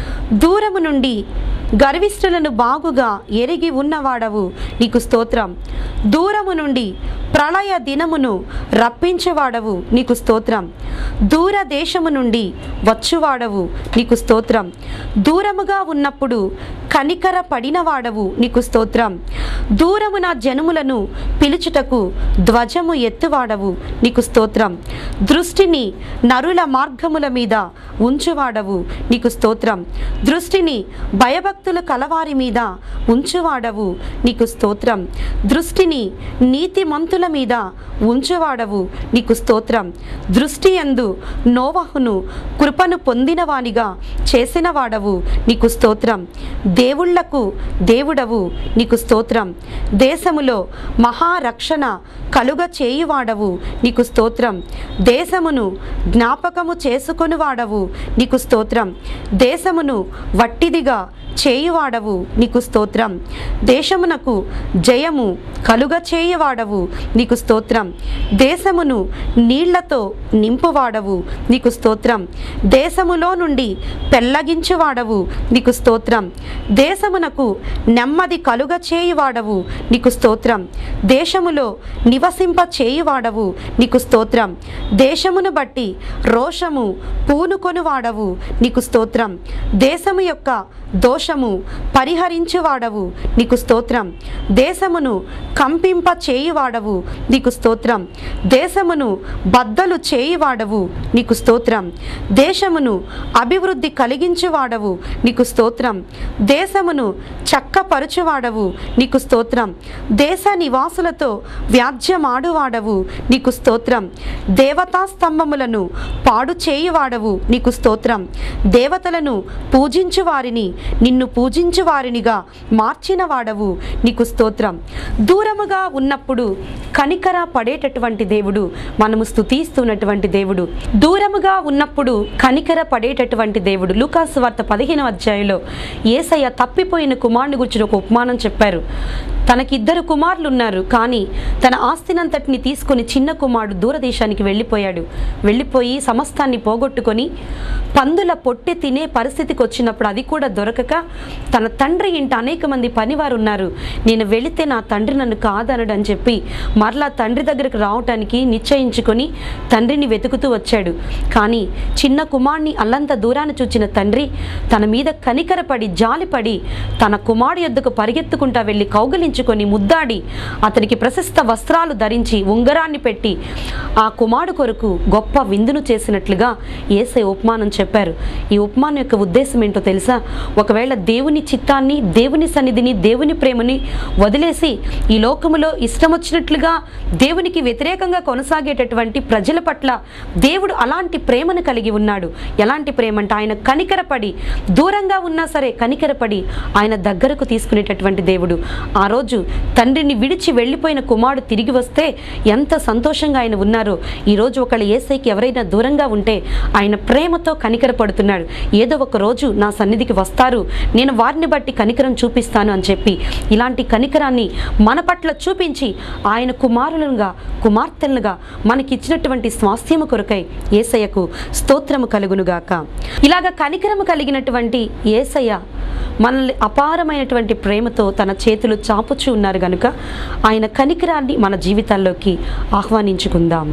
దూరము నుండి గర్విష్ఠులను బాగుగా ఎరిగి ఉన్నవాడవు నీకు స్తోత్రం దూరము నుండి ప్రళయ దినమును రప్పించేవాడవు నీకు స్తోత్రం దూర దేశము నుండి వచ్చువాడవు నీకు స్తోత్రం దూరముగా ఉన్నప్పుడు కనికర పడినవాడవు నీకు స్తోత్రం దూరమున జనములను పిలుచుటకు ధ్వజము ఎత్తువాడవు నీకు స్తోత్రం దృష్టిని నరుల మార్గముల మీద ఉంచువాడవు నీకు స్తోత్రం దృష్టిని భయభక్తులు కలవారి మీద ఉంచువాడవు నీకు స్తోత్రం దృష్టిని నీతిమంతుల మీద ఉంచువాడవు నీకు స్తోత్రం దృష్టి ఎందు నోవహును కృపను పొందినవానిగా చేసినవాడవు నీకు స్తోత్రం దేవుళ్లకు దేవుడవు నీకు స్తోత్రం దేశములో మహారక్షణ కలుగ చేయువాడవు నీకు స్తోత్రం దేశమును జ్ఞాపకము చేసుకొని వాడవు నీకు స్తోత్రం దేశమును వట్టిదిగా చేయువాడవు నీకు స్తోత్రం దేశమునకు జయము కలుగ చేయువాడవు నీకు స్తోత్రం దేశమును నీళ్లతో నింపువాడవు నీకు స్తోత్రం దేశములో నుండి పెళ్ళగించువాడవు నీకు స్తోత్రం దేశమునకు నెమ్మది కలుగ చేయువాడవు నీకు స్తోత్రం దేశములో నివసింప చేయువాడవు నీకు స్తోత్రం దేశమును బట్టి రోషము పూనుకొనువాడవు నీకు స్తోత్రం దేశము యొక్క దోషము పరిహరించువాడవు నీకు స్తోత్రం దేశమును కంపింప చేయువాడవు నీకు స్తోత్రం దేశమును బద్దలు చేయువాడవు నీకు స్తోత్రం దేశమును అభివృద్ధి కలిగించువాడవు నీకు స్తోత్రం దేశమును చక్కపరుచువాడవు నీకు స్తోత్రం దేశ నివాసులతో వ్యాజ్యమాడువాడవు నీకు స్తోత్రం దేవతా స్తంభములను పాడు చేయువాడవు నీకు స్తోత్రం దేవతలను పూజించు వారిని నిన్ను పూజించు వారినిగా మార్చిన వాడవు నీకు స్తోత్రం దూరముగా ఉన్నప్పుడు కనికర పడేటటువంటి దేవుడు మనము స్తుతిస్తున్నటువంటి దేవుడు దూరముగా ఉన్నప్పుడు కనికర పడేటటువంటి దేవుడు లూకాసు వార్త పదిహేను అధ్యాయంలో ఏసయ్య తప్పిపోయిన కుమారుని గురించి ఒక ఉపమానం చెప్పారు తనకిద్దరు కుమారులు ఉన్నారు కానీ తన ఆస్తినంతటిని తీసుకొని చిన్న కుమారుడు దూరదేశానికి వెళ్ళిపోయాడు వెళ్ళిపోయి సమస్తాన్ని పోగొట్టుకొని పందుల పొట్టె తినే పరిస్థితికి వచ్చినప్పుడు అది కూడా దొరకక తన తండ్రి ఇంట అనేక మంది పనివారు ఉన్నారు నేను వెళితే నా తండ్రి నన్ను కాదనడు అని చెప్పి మరలా తండ్రి దగ్గరకు రావటానికి నిశ్చయించుకొని తండ్రిని వెతుకుతూ వచ్చాడు కానీ చిన్న కుమారుని అల్లంత దూరాన్ని చూచిన తండ్రి తన మీద కనికరపడి జాలిపడి తన కుమారుడు యొద్దకు పరిగెత్తుకుంటా వెళ్ళి కౌగలించుకొని ముద్దాడి అతనికి ప్రశస్త వస్త్రాలు ధరించి ఉంగరాన్ని పెట్టి ఆ కుమారుడు కొరకు గొప్ప విందును చేసినట్లుగా ఏసై ఉపమానం చెప్పారు ఈ ఉపమానం యొక్క ఉద్దేశం ఏంటో తెలుసా ఒకవేళ దేవుని చిత్తాన్ని దేవుని సన్నిధిని దేవుని ప్రేమని వదిలేసి ఈ లోకములో ఇష్టం వచ్చినట్లుగా దేవునికి వ్యతిరేకంగా కొనసాగేటటువంటి ప్రజల పట్ల దేవుడు అలాంటి ప్రేమను కలిగి ఉన్నాడు ఎలాంటి ప్రేమ అంటే ఆయన కనికరపడి దూరంగా ఉన్నా సరే కనికరపడి ఆయన దగ్గరకు తీసుకునేటటువంటి దేవుడు ఆ రోజు తండ్రిని విడిచి వెళ్ళిపోయిన కుమారుడు తిరిగి వస్తే ఎంత సంతోషంగా ఆయన ఉన్నారో ఈరోజు ఒకళ్ళ ఏసైకి ఎవరైనా దూరంగా ఉంటే ఆయన ప్రేమతో కనికరపడుతున్నాడు ఏదో ఒక రోజు నా సన్నిధికి వస్తారు నేను వారిని బట్టి కనికరం చూపిస్తాను అని చెప్పి ఇలాంటి కనికరాన్ని మన పట్ల చూపించి ఆయన కుమారులుగా కుమార్తెలుగా మనకిచ్చినటువంటి స్వాస్థ్యము కొరకై ఏసయ్యకు స్తోత్రము కలుగునుగాక ఇలాగ కనికరము కలిగినటువంటి ఏసయ్య మనల్ని అపారమైనటువంటి ప్రేమతో తన చేతులు చాపుచూ ఉన్నారు కనుక ఆయన కనికరాన్ని మన జీవితాల్లోకి ఆహ్వానించుకుందాం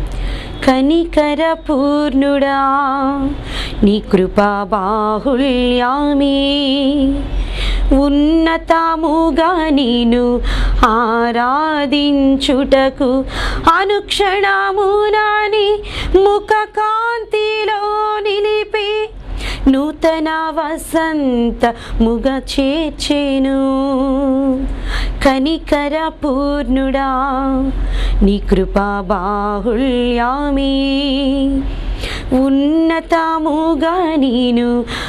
కనికర పూర్ణుడా నీ కృపా బాహుళ్యామి ఉన్నతముగా నేను ఆరాధించుటకు అనుక్షణము నాని ముఖ కాంతిలో నిలిపి నూతన వసంత ముగ చేర్చెను కనికర పూర్ణుడా నీ కృపా బాహుళ్యామే ఉన్నతముగా నేను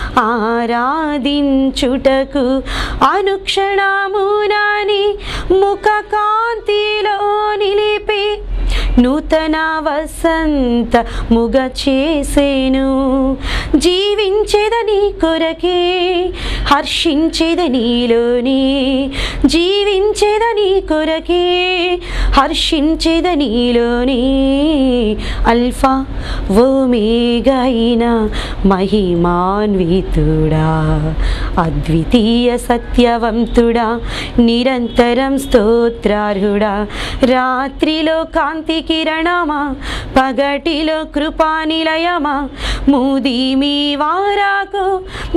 ఆరాధించుటకు అనుక్షణమునని ముఖ కాంతిలో నిలిపి నూతన వసంత ముగ చేసేను జీవించేదని కొరకే హర్షించేదనిలోని జీవించేదని కొరకే హర్షించేదనిలోని అల్ఫా ఓమేగైన మహిమాన్వితుడా అద్వితీయ సత్యవంతుడా నిరంతరం స్తోత్రార్హుడా రాత్రిలో కాంతి కిరణమా పగటిలో కృపానిలయమా మూది మీ వారాకు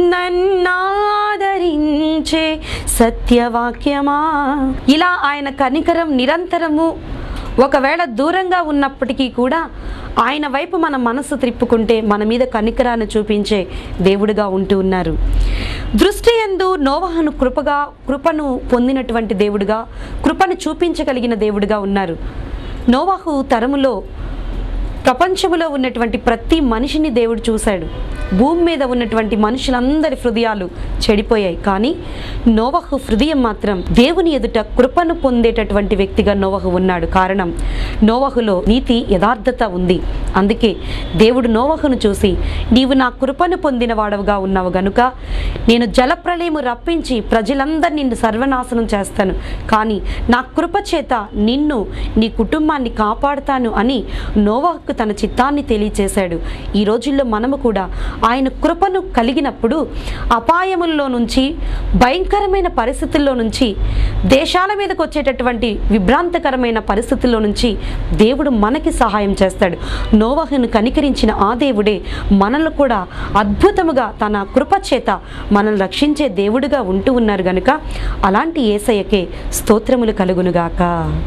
నన్నాదరించే సత్యవాక్యమా ఇలా ఆయన కనికరం నిరంతరము ఒకవేళ దూరంగా ఉన్నప్పటికీ కూడా ఆయన వైపు మన మనసు త్రిప్పుకుంటే మన మీద కనికరాన్ని చూపించే దేవుడిగా ఉంటూ ఉన్నారు దృష్టి ఎందు నోవహను కృపగా కృపను పొందినటువంటి దేవుడిగా కృపను చూపించగలిగిన దేవుడిగా ఉన్నారు నోవాహు తరములో ప్రపంచంలో ఉన్నటువంటి ప్రతి మనిషిని దేవుడు చూశాడు భూమి మీద ఉన్నటువంటి మనుషులందరి హృదయాలు చెడిపోయాయి కానీ నోవహు హృదయం మాత్రం దేవుని ఎదుట కృపను పొందేటటువంటి వ్యక్తిగా నోవహు ఉన్నాడు కారణం నోవహులో నీతి యథార్థత ఉంది అందుకే దేవుడు నోవహును చూసి నీవు నా కృపను పొందిన వాడవుగా ఉన్నావు గనుక నేను జలప్రలయము రప్పించి ప్రజలందరినీ నిన్ను సర్వనాశనం చేస్తాను కానీ నా కృప చేత నిన్ను నీ కుటుంబాన్ని కాపాడుతాను అని నోవాహుకు తన చిత్తాన్ని తెలియచేశాడు ఈ రోజుల్లో మనము కూడా ఆయన కృపను కలిగినప్పుడు అపాయముల్లో నుంచి భయంకరమైన పరిస్థితుల్లో నుంచి దేశాల మీదకి వచ్చేటటువంటి విభ్రాంతకరమైన పరిస్థితుల్లో నుంచి దేవుడు మనకి సహాయం చేస్తాడు నోవహును కనికరించిన ఆ దేవుడే మనల్ని కూడా అద్భుతముగా తన కృప చేత మనల్ని రక్షించే దేవుడిగా ఉంటూ ఉన్నారు గనుక అలాంటి ఏసయ్యకే స్తోత్రములు కలుగునుగాక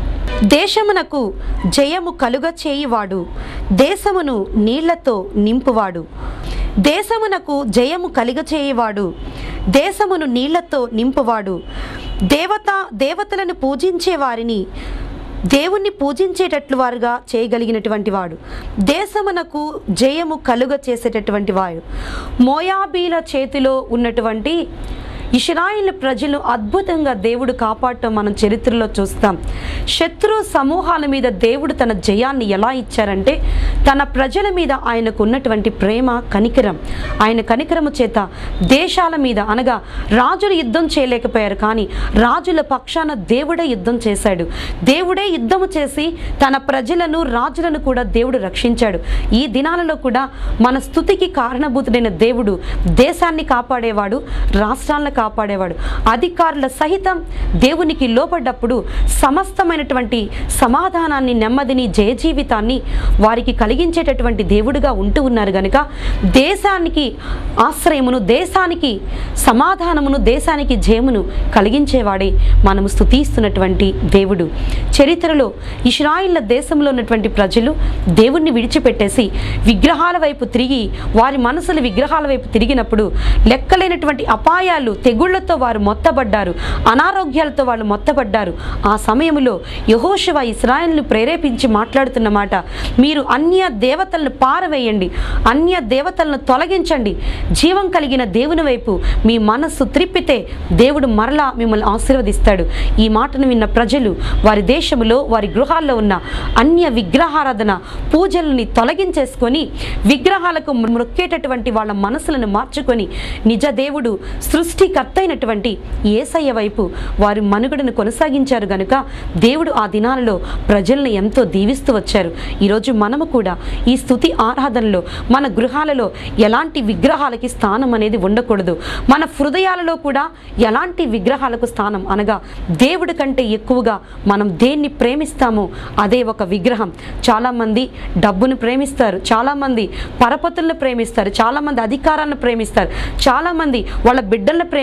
దేశమునకు జయము కలుగ చేయువాడు దేశమును నీళ్లతో నింపువాడు దేశమునకు జయము కలిగచేయువాడు దేశమును నీళ్లతో నింపువాడు దేవత దేవతలను పూజించే వారిని దేవుణ్ణి పూజించేటట్లు వారుగా చేయగలిగినటువంటి వాడు దేశమునకు జయము కలుగ చేసేటటువంటి వాడు మోయాబీల చేతిలో ఉన్నటువంటి ఇస్రాయిల్ ప్రజలు అద్భుతంగా దేవుడు కాపాడటం మనం చరిత్రలో చూస్తాం శత్రు సమూహాల మీద దేవుడు తన జయాన్ని ఎలా ఇచ్చారంటే తన ప్రజల మీద ఆయనకు ఉన్నటువంటి ప్రేమ కనికరం ఆయన కనికరము చేత దేశాల మీద అనగా రాజులు యుద్ధం చేయలేకపోయారు కానీ రాజుల పక్షాన దేవుడే యుద్ధం చేశాడు దేవుడే యుద్ధము చేసి తన ప్రజలను రాజులను కూడా దేవుడు రక్షించాడు ఈ దినాలలో కూడా మన స్థుతికి కారణభూతుడైన దేవుడు దేశాన్ని కాపాడేవాడు రాష్ట్రాలను కాపాడేవాడు అధికారుల సహితం దేవునికి లోపడ్డప్పుడు సమస్తమైనటువంటి సమాధానాన్ని నెమ్మదిని జయజీవితాన్ని వారికి కలిగించేటటువంటి దేవుడిగా ఉంటూ ఉన్నారు గనుక దేశానికి ఆశ్రయమును దేశానికి సమాధానమును దేశానికి జయమును కలిగించేవాడే మనము స్థుతిస్తున్నటువంటి దేవుడు చరిత్రలో ఇస్రాయిల్ల దేశంలో ఉన్నటువంటి ప్రజలు దేవుణ్ణి విడిచిపెట్టేసి విగ్రహాల వైపు తిరిగి వారి మనసులు విగ్రహాల వైపు తిరిగినప్పుడు లెక్కలేనటువంటి అపాయాలు తెగుళ్లతో వారు మొత్తబడ్డారు అనారోగ్యాలతో వాళ్ళు మొత్తబడ్డారు ఆ సమయంలో యహోశివ ఇస్రాయల్ను ప్రేరేపించి మాట్లాడుతున్న మాట మీరు అన్య దేవతలను పారవేయండి అన్య దేవతలను తొలగించండి జీవం కలిగిన దేవుని వైపు మీ మనస్సు త్రిప్పితే దేవుడు మరలా మిమ్మల్ని ఆశీర్వదిస్తాడు ఈ మాటను విన్న ప్రజలు వారి దేశంలో వారి గృహాల్లో ఉన్న అన్య విగ్రహారాధన పూజలని తొలగించేసుకొని విగ్రహాలకు మొక్కేటటువంటి వాళ్ళ మనసులను మార్చుకొని నిజ దేవుడు సృష్టికర్త అయినటువంటి ఏసయ్య వైపు వారి మనుగడను కొనసాగించారు గనుక దేవుడు ఆ దినాలలో ప్రజలను ఎంతో దీవిస్తూ వచ్చారు ఈరోజు మనము కూడా ఈ స్థుతి ఆరాధనలో మన గృహాలలో ఎలాంటి విగ్రహాలకి స్థానం అనేది ఉండకూడదు మన హృదయాలలో కూడా ఎలాంటి విగ్రహాలకు స్థానం అనగా దేవుడి కంటే ఎక్కువగా మనం దేన్ని ప్రేమిస్తామో అదే ఒక విగ్రహం చాలామంది డబ్బును ప్రేమిస్తారు చాలామంది పరపతులను ప్రేమిస్తారు చాలామంది అధికారాన్ని ప్రేమిస్తారు చాలామంది వాళ్ళ బిడ్డలను ప్రేమిస్తారు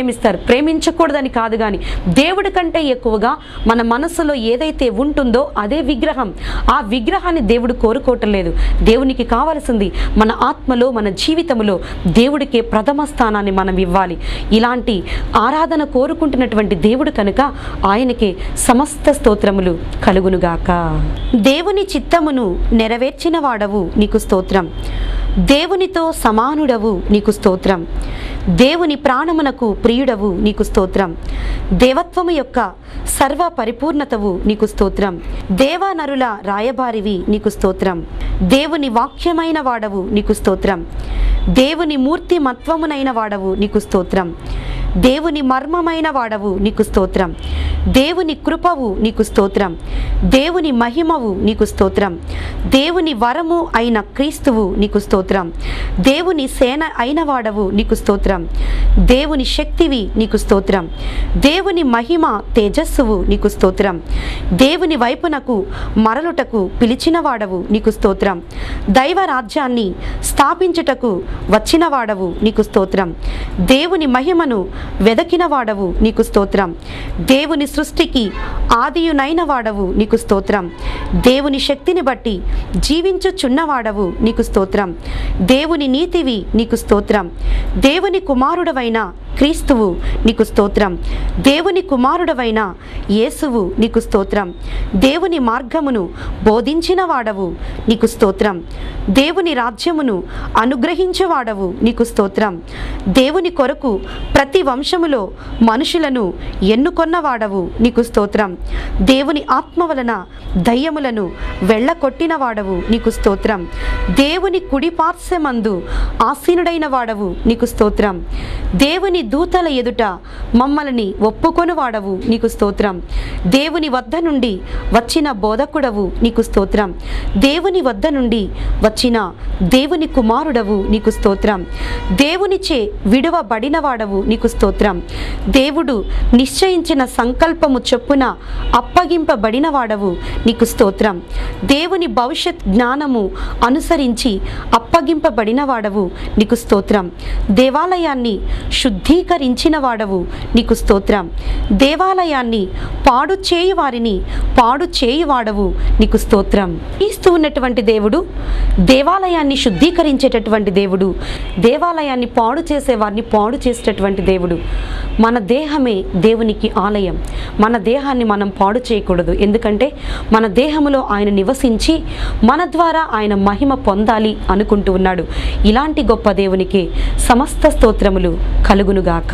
ప్రేమిస్తారు ప్రేమించకూడదని కాదు కానీ దేవుడి కంటే ఎక్కువగా మన మనసులో ఏదైతే ఉంటుందో అదే విగ్రహం ఆ విగ్రహాన్ని దేవుడు కోరుకోవటం లేదు దేవునికి కావలసింది మన ఆత్మలో మన జీవితంలో దేవుడికే ప్రథమ స్థానాన్ని మనం ఇవ్వాలి ఇలాంటి ఆరాధన కోరుకుంటున్నటువంటి దేవుడు కనుక ఆయనకే సమస్త స్తోత్రములు కలుగునుగాక దేవుని చిత్తమును నెరవేర్చిన వాడవు నీకు స్తోత్రం దేవునితో సమానుడవు నీకు స్తోత్రం దేవుని ప్రాణమునకు ప్రియుడవు నీకు స్తోత్రం దేవత్వము యొక్క సర్వ పరిపూర్ణతవు నీకు స్తోత్రం దేవానరుల రాయబారివి నీకు స్తోత్రం దేవుని వాక్యమైన వాడవు నీకు స్తోత్రం దేవుని మూర్తి మత్వమునైన వాడవు నీకు స్తోత్రం దేవుని మర్మమైన వాడవు నీకు స్తోత్రం దేవుని కృపవు నీకు స్తోత్రం దేవుని మహిమవు నీకు స్తోత్రం దేవుని వరము అయిన క్రీస్తువు నీకు స్తోత్రం దేవుని సేన అయిన వాడవు నీకు స్తోత్రం దేవుని శక్తివి నీకు స్తోత్రం దేవుని మహిమ తేజస్సువు నీకు స్తోత్రం దేవుని వైపునకు మరలుటకు పిలిచిన వాడవు నీకు స్తోత్రం దైవ రాజ్యాన్ని స్థాపించుటకు వచ్చిన వాడవు నీకు స్తోత్రం దేవుని మహిమను వెదకిన వాడవు నీకు స్తోత్రం దేవుని సృష్టికి ఆదియునైన వాడవు నీకు స్తోత్రం దేవుని శక్తిని బట్టి జీవించుచున్నవాడవు నీకు స్తోత్రం దేవుని నీతివి నీకు స్తోత్రం దేవుని కుమారుడవైన క్రీస్తువు నీకు స్తోత్రం దేవుని కుమారుడవైన యేసువు నీకు స్తోత్రం దేవుని మార్గమును బోధించిన వాడవు నీకు స్తోత్రం దేవుని రాజ్యమును అనుగ్రహించేవాడవు నీకు స్తోత్రం దేవుని కొరకు ప్రతి వంశములో మనుషులను ఎన్నుకొన్నవాడవు నీకు స్తోత్రం దేవుని ఆత్మ వలన దయ్యములను వెళ్ళకొట్టిన వాడవు నీకు స్తోత్రం దేవుని కుడి పార్శ్వమందు ఆసీనుడైన వాడవు నీకు స్తోత్రం దేవుని దూతల ఎదుట మమ్మల్ని ఒప్పుకొని వాడవు నీకు స్తోత్రం దేవుని వద్ద నుండి వచ్చిన బోధకుడవు నీకు స్తోత్రం దేవుని వద్ద నుండి వచ్చిన దేవుని కుమారుడవు నీకు స్తోత్రం దేవునిచే విడువబడిన వాడవు నీకు స్తోత్రం దేవుడు నిశ్చయించిన సంకల్పము చొప్పున అప్పగింపబడిన వాడవు నీకు స్తోత్రం దేవుని భవిష్యత్ జ్ఞానము అనుసరించి అప్పగింపబడిన వాడవు నీకు స్తోత్రం దేవాలయాన్ని శుద్ధీకరించిన వాడవు నీకు స్తోత్రం దేవాలయాన్ని పాడు చేయి వారిని పాడు చేయి వాడవు నీకు స్తోత్రం ఇస్తూ ఉన్నటువంటి దేవుడు దేవాలయాన్ని శుద్ధీకరించేటటువంటి దేవుడు దేవాలయాన్ని పాడు చేసే వారిని పాడు చేసేటటువంటి దేవుడు మన దేహమే దేవునికి ఆలయం మన దేహాన్ని మనం పాడు చేయకూడదు ఎందుకంటే మన దేహములో ఆయన నివసించి మన ద్వారా ఆయన మహిమ పొందాలి అనుకుంటూ ఉన్నాడు ఇలాంటి గొప్ప దేవునికి సమస్త స్తోత్రములు కలుగునుగాక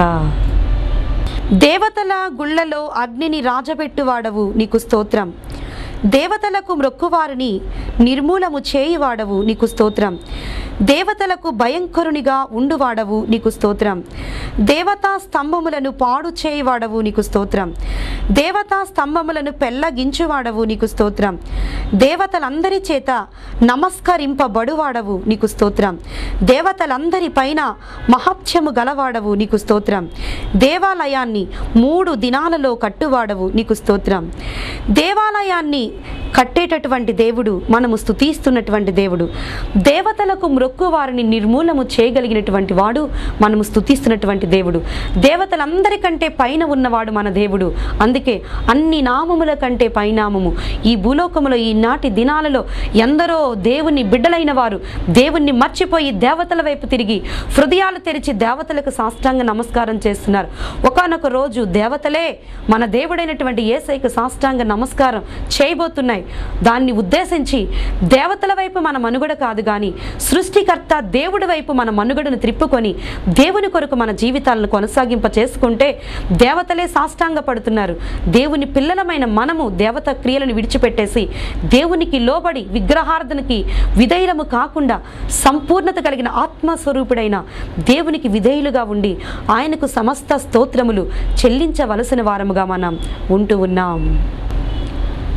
దేవతల గుళ్ళలో అగ్నిని రాజబెట్టువాడవు నీకు స్తోత్రం దేవతలకు మ్రొక్కువారిని నిర్మూలము చేయువాడవు నీకు స్తోత్రం దేవతలకు భయంకరునిగా ఉండువాడవు నీకు స్తోత్రం దేవతా స్తంభములను పాడు చేయువాడవు నీకు స్తోత్రం దేవతా స్తంభములను పెళ్ళగించువాడవు నీకు స్తోత్రం దేవతలందరి చేత నమస్కరింపబడువాడవు నీకు స్తోత్రం దేవతలందరి పైన మహత్యము గలవాడవు నీకు స్తోత్రం దేవాలయాన్ని మూడు దినాలలో కట్టువాడవు నీకు స్తోత్రం దేవాలయాన్ని కట్టేటటువంటి దేవుడు మనము స్తుతిస్తున్నటువంటి దేవుడు దేవతలకు మ్రొక్కు వారిని నిర్మూలము చేయగలిగినటువంటి వాడు మనము స్తుతిస్తున్నటువంటి దేవుడు దేవతలందరికంటే పైన ఉన్నవాడు మన దేవుడు అందుకే అన్ని నామముల కంటే పైనామము ఈ భూలోకములో ఈనాటి దినాలలో ఎందరో దేవుని బిడ్డలైన వారు దేవుణ్ణి మర్చిపోయి దేవతల వైపు తిరిగి హృదయాలు తెరిచి దేవతలకు సాష్టాంగ నమస్కారం చేస్తున్నారు ఒకానొక రోజు దేవతలే మన దేవుడైనటువంటి ఏసైకు సాష్టాంగ నమస్కారం చేయబోతున్నాయి దాన్ని ఉద్దేశించి దేవతల వైపు మన మనుగడ కాదు కానీ సృష్టికర్త దేవుడి వైపు మన మనుగడను త్రిప్పుకొని దేవుని కొరకు మన జీవితాలను కొనసాగింప చేసుకుంటే దేవతలే సాష్టాంగ పడుతున్నారు దేవుని పిల్లలమైన మనము దేవత క్రియలను విడిచిపెట్టేసి దేవునికి లోబడి విగ్రహార్థనకి విధేయులము కాకుండా సంపూర్ణత కలిగిన ఆత్మస్వరూపుడైన దేవునికి విధేయులుగా ఉండి ఆయనకు సమస్త స్తోత్రములు చెల్లించవలసిన వారముగా మనం ఉంటూ ఉన్నాం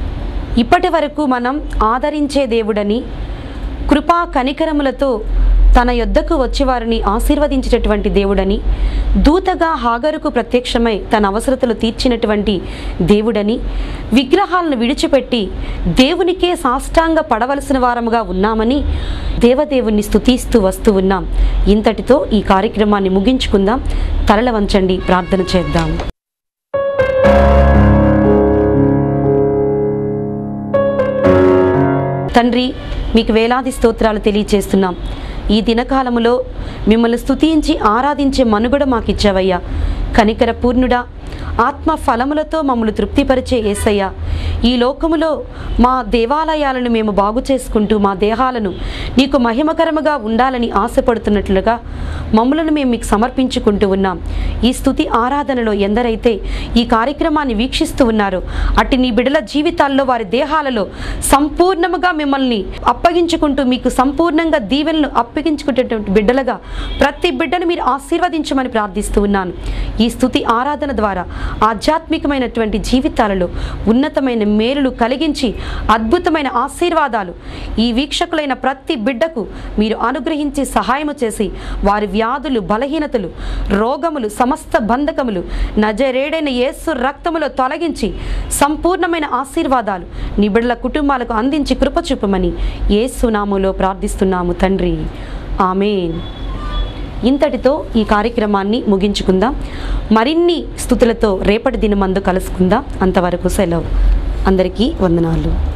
ఇప్పటి వరకు మనం ఆదరించే దేవుడని కృపా కనికరములతో తన యొద్దకు వచ్చి వారిని ఆశీర్వదించేటటువంటి దేవుడని దూతగా హాగరుకు ప్రత్యక్షమై తన అవసరతలు తీర్చినటువంటి దేవుడని విగ్రహాలను విడిచిపెట్టి దేవునికే సాష్టాంగ పడవలసిన వారముగా ఉన్నామని దేవదేవుణ్ణి స్తుతిస్తూ వస్తూ ఉన్నాం ఇంతటితో ఈ కార్యక్రమాన్ని ముగించుకుందాం తలల వంచండి ప్రార్థన చేద్దాం తండ్రి మీకు వేలాది స్తోత్రాలు తెలియచేస్తున్నాం ఈ దినకాలములో మిమ్మల్ని స్తుతించి ఆరాధించే మనుగడ మాకు ఇచ్చావయ్యా కనికర పూర్ణుడా ఆత్మ ఫలములతో మమ్మల్ని తృప్తిపరిచే ఏసయ్య ఈ లోకములో మా దేవాలయాలను మేము బాగు చేసుకుంటూ మా దేహాలను నీకు మహిమకరముగా ఉండాలని ఆశపడుతున్నట్లుగా మమ్మలను మేము మీకు సమర్పించుకుంటూ ఉన్నాం ఈ స్థుతి ఆరాధనలో ఎందరైతే ఈ కార్యక్రమాన్ని వీక్షిస్తూ ఉన్నారో అట్టి నీ బిడ్డల జీవితాల్లో వారి దేహాలలో సంపూర్ణముగా మిమ్మల్ని అప్పగించుకుంటూ మీకు సంపూర్ణంగా దీవెనలు అప్పగించుకునేటువంటి బిడ్డలుగా ప్రతి బిడ్డను మీరు ఆశీర్వదించమని ప్రార్థిస్తూ ఉన్నాను ఈ స్థుతి ఆరాధన ద్వారా ఆధ్యాత్మికమైనటువంటి జీవితాలలో ఉన్నతమైన మేలులు కలిగించి అద్భుతమైన ఆశీర్వాదాలు ఈ వీక్షకులైన ప్రతి బిడ్డకు మీరు అనుగ్రహించి సహాయము చేసి వారి వ్యాధులు బలహీనతలు రోగములు సమస్త బంధకములు నజరేడైన యేసు రక్తములో తొలగించి సంపూర్ణమైన ఆశీర్వాదాలు నీ బిడ్డల కుటుంబాలకు అందించి కృప చూపమని యేసు నామములో ప్రార్థిస్తున్నాము తండ్రి ఆమెన్ ఇంతటితో ఈ కార్యక్రమాన్ని ముగించుకుందాం మరిన్ని స్థుతులతో రేపటి దినమందు కలుసుకుందాం అంతవరకు సెలవు అందరికీ వందనాలు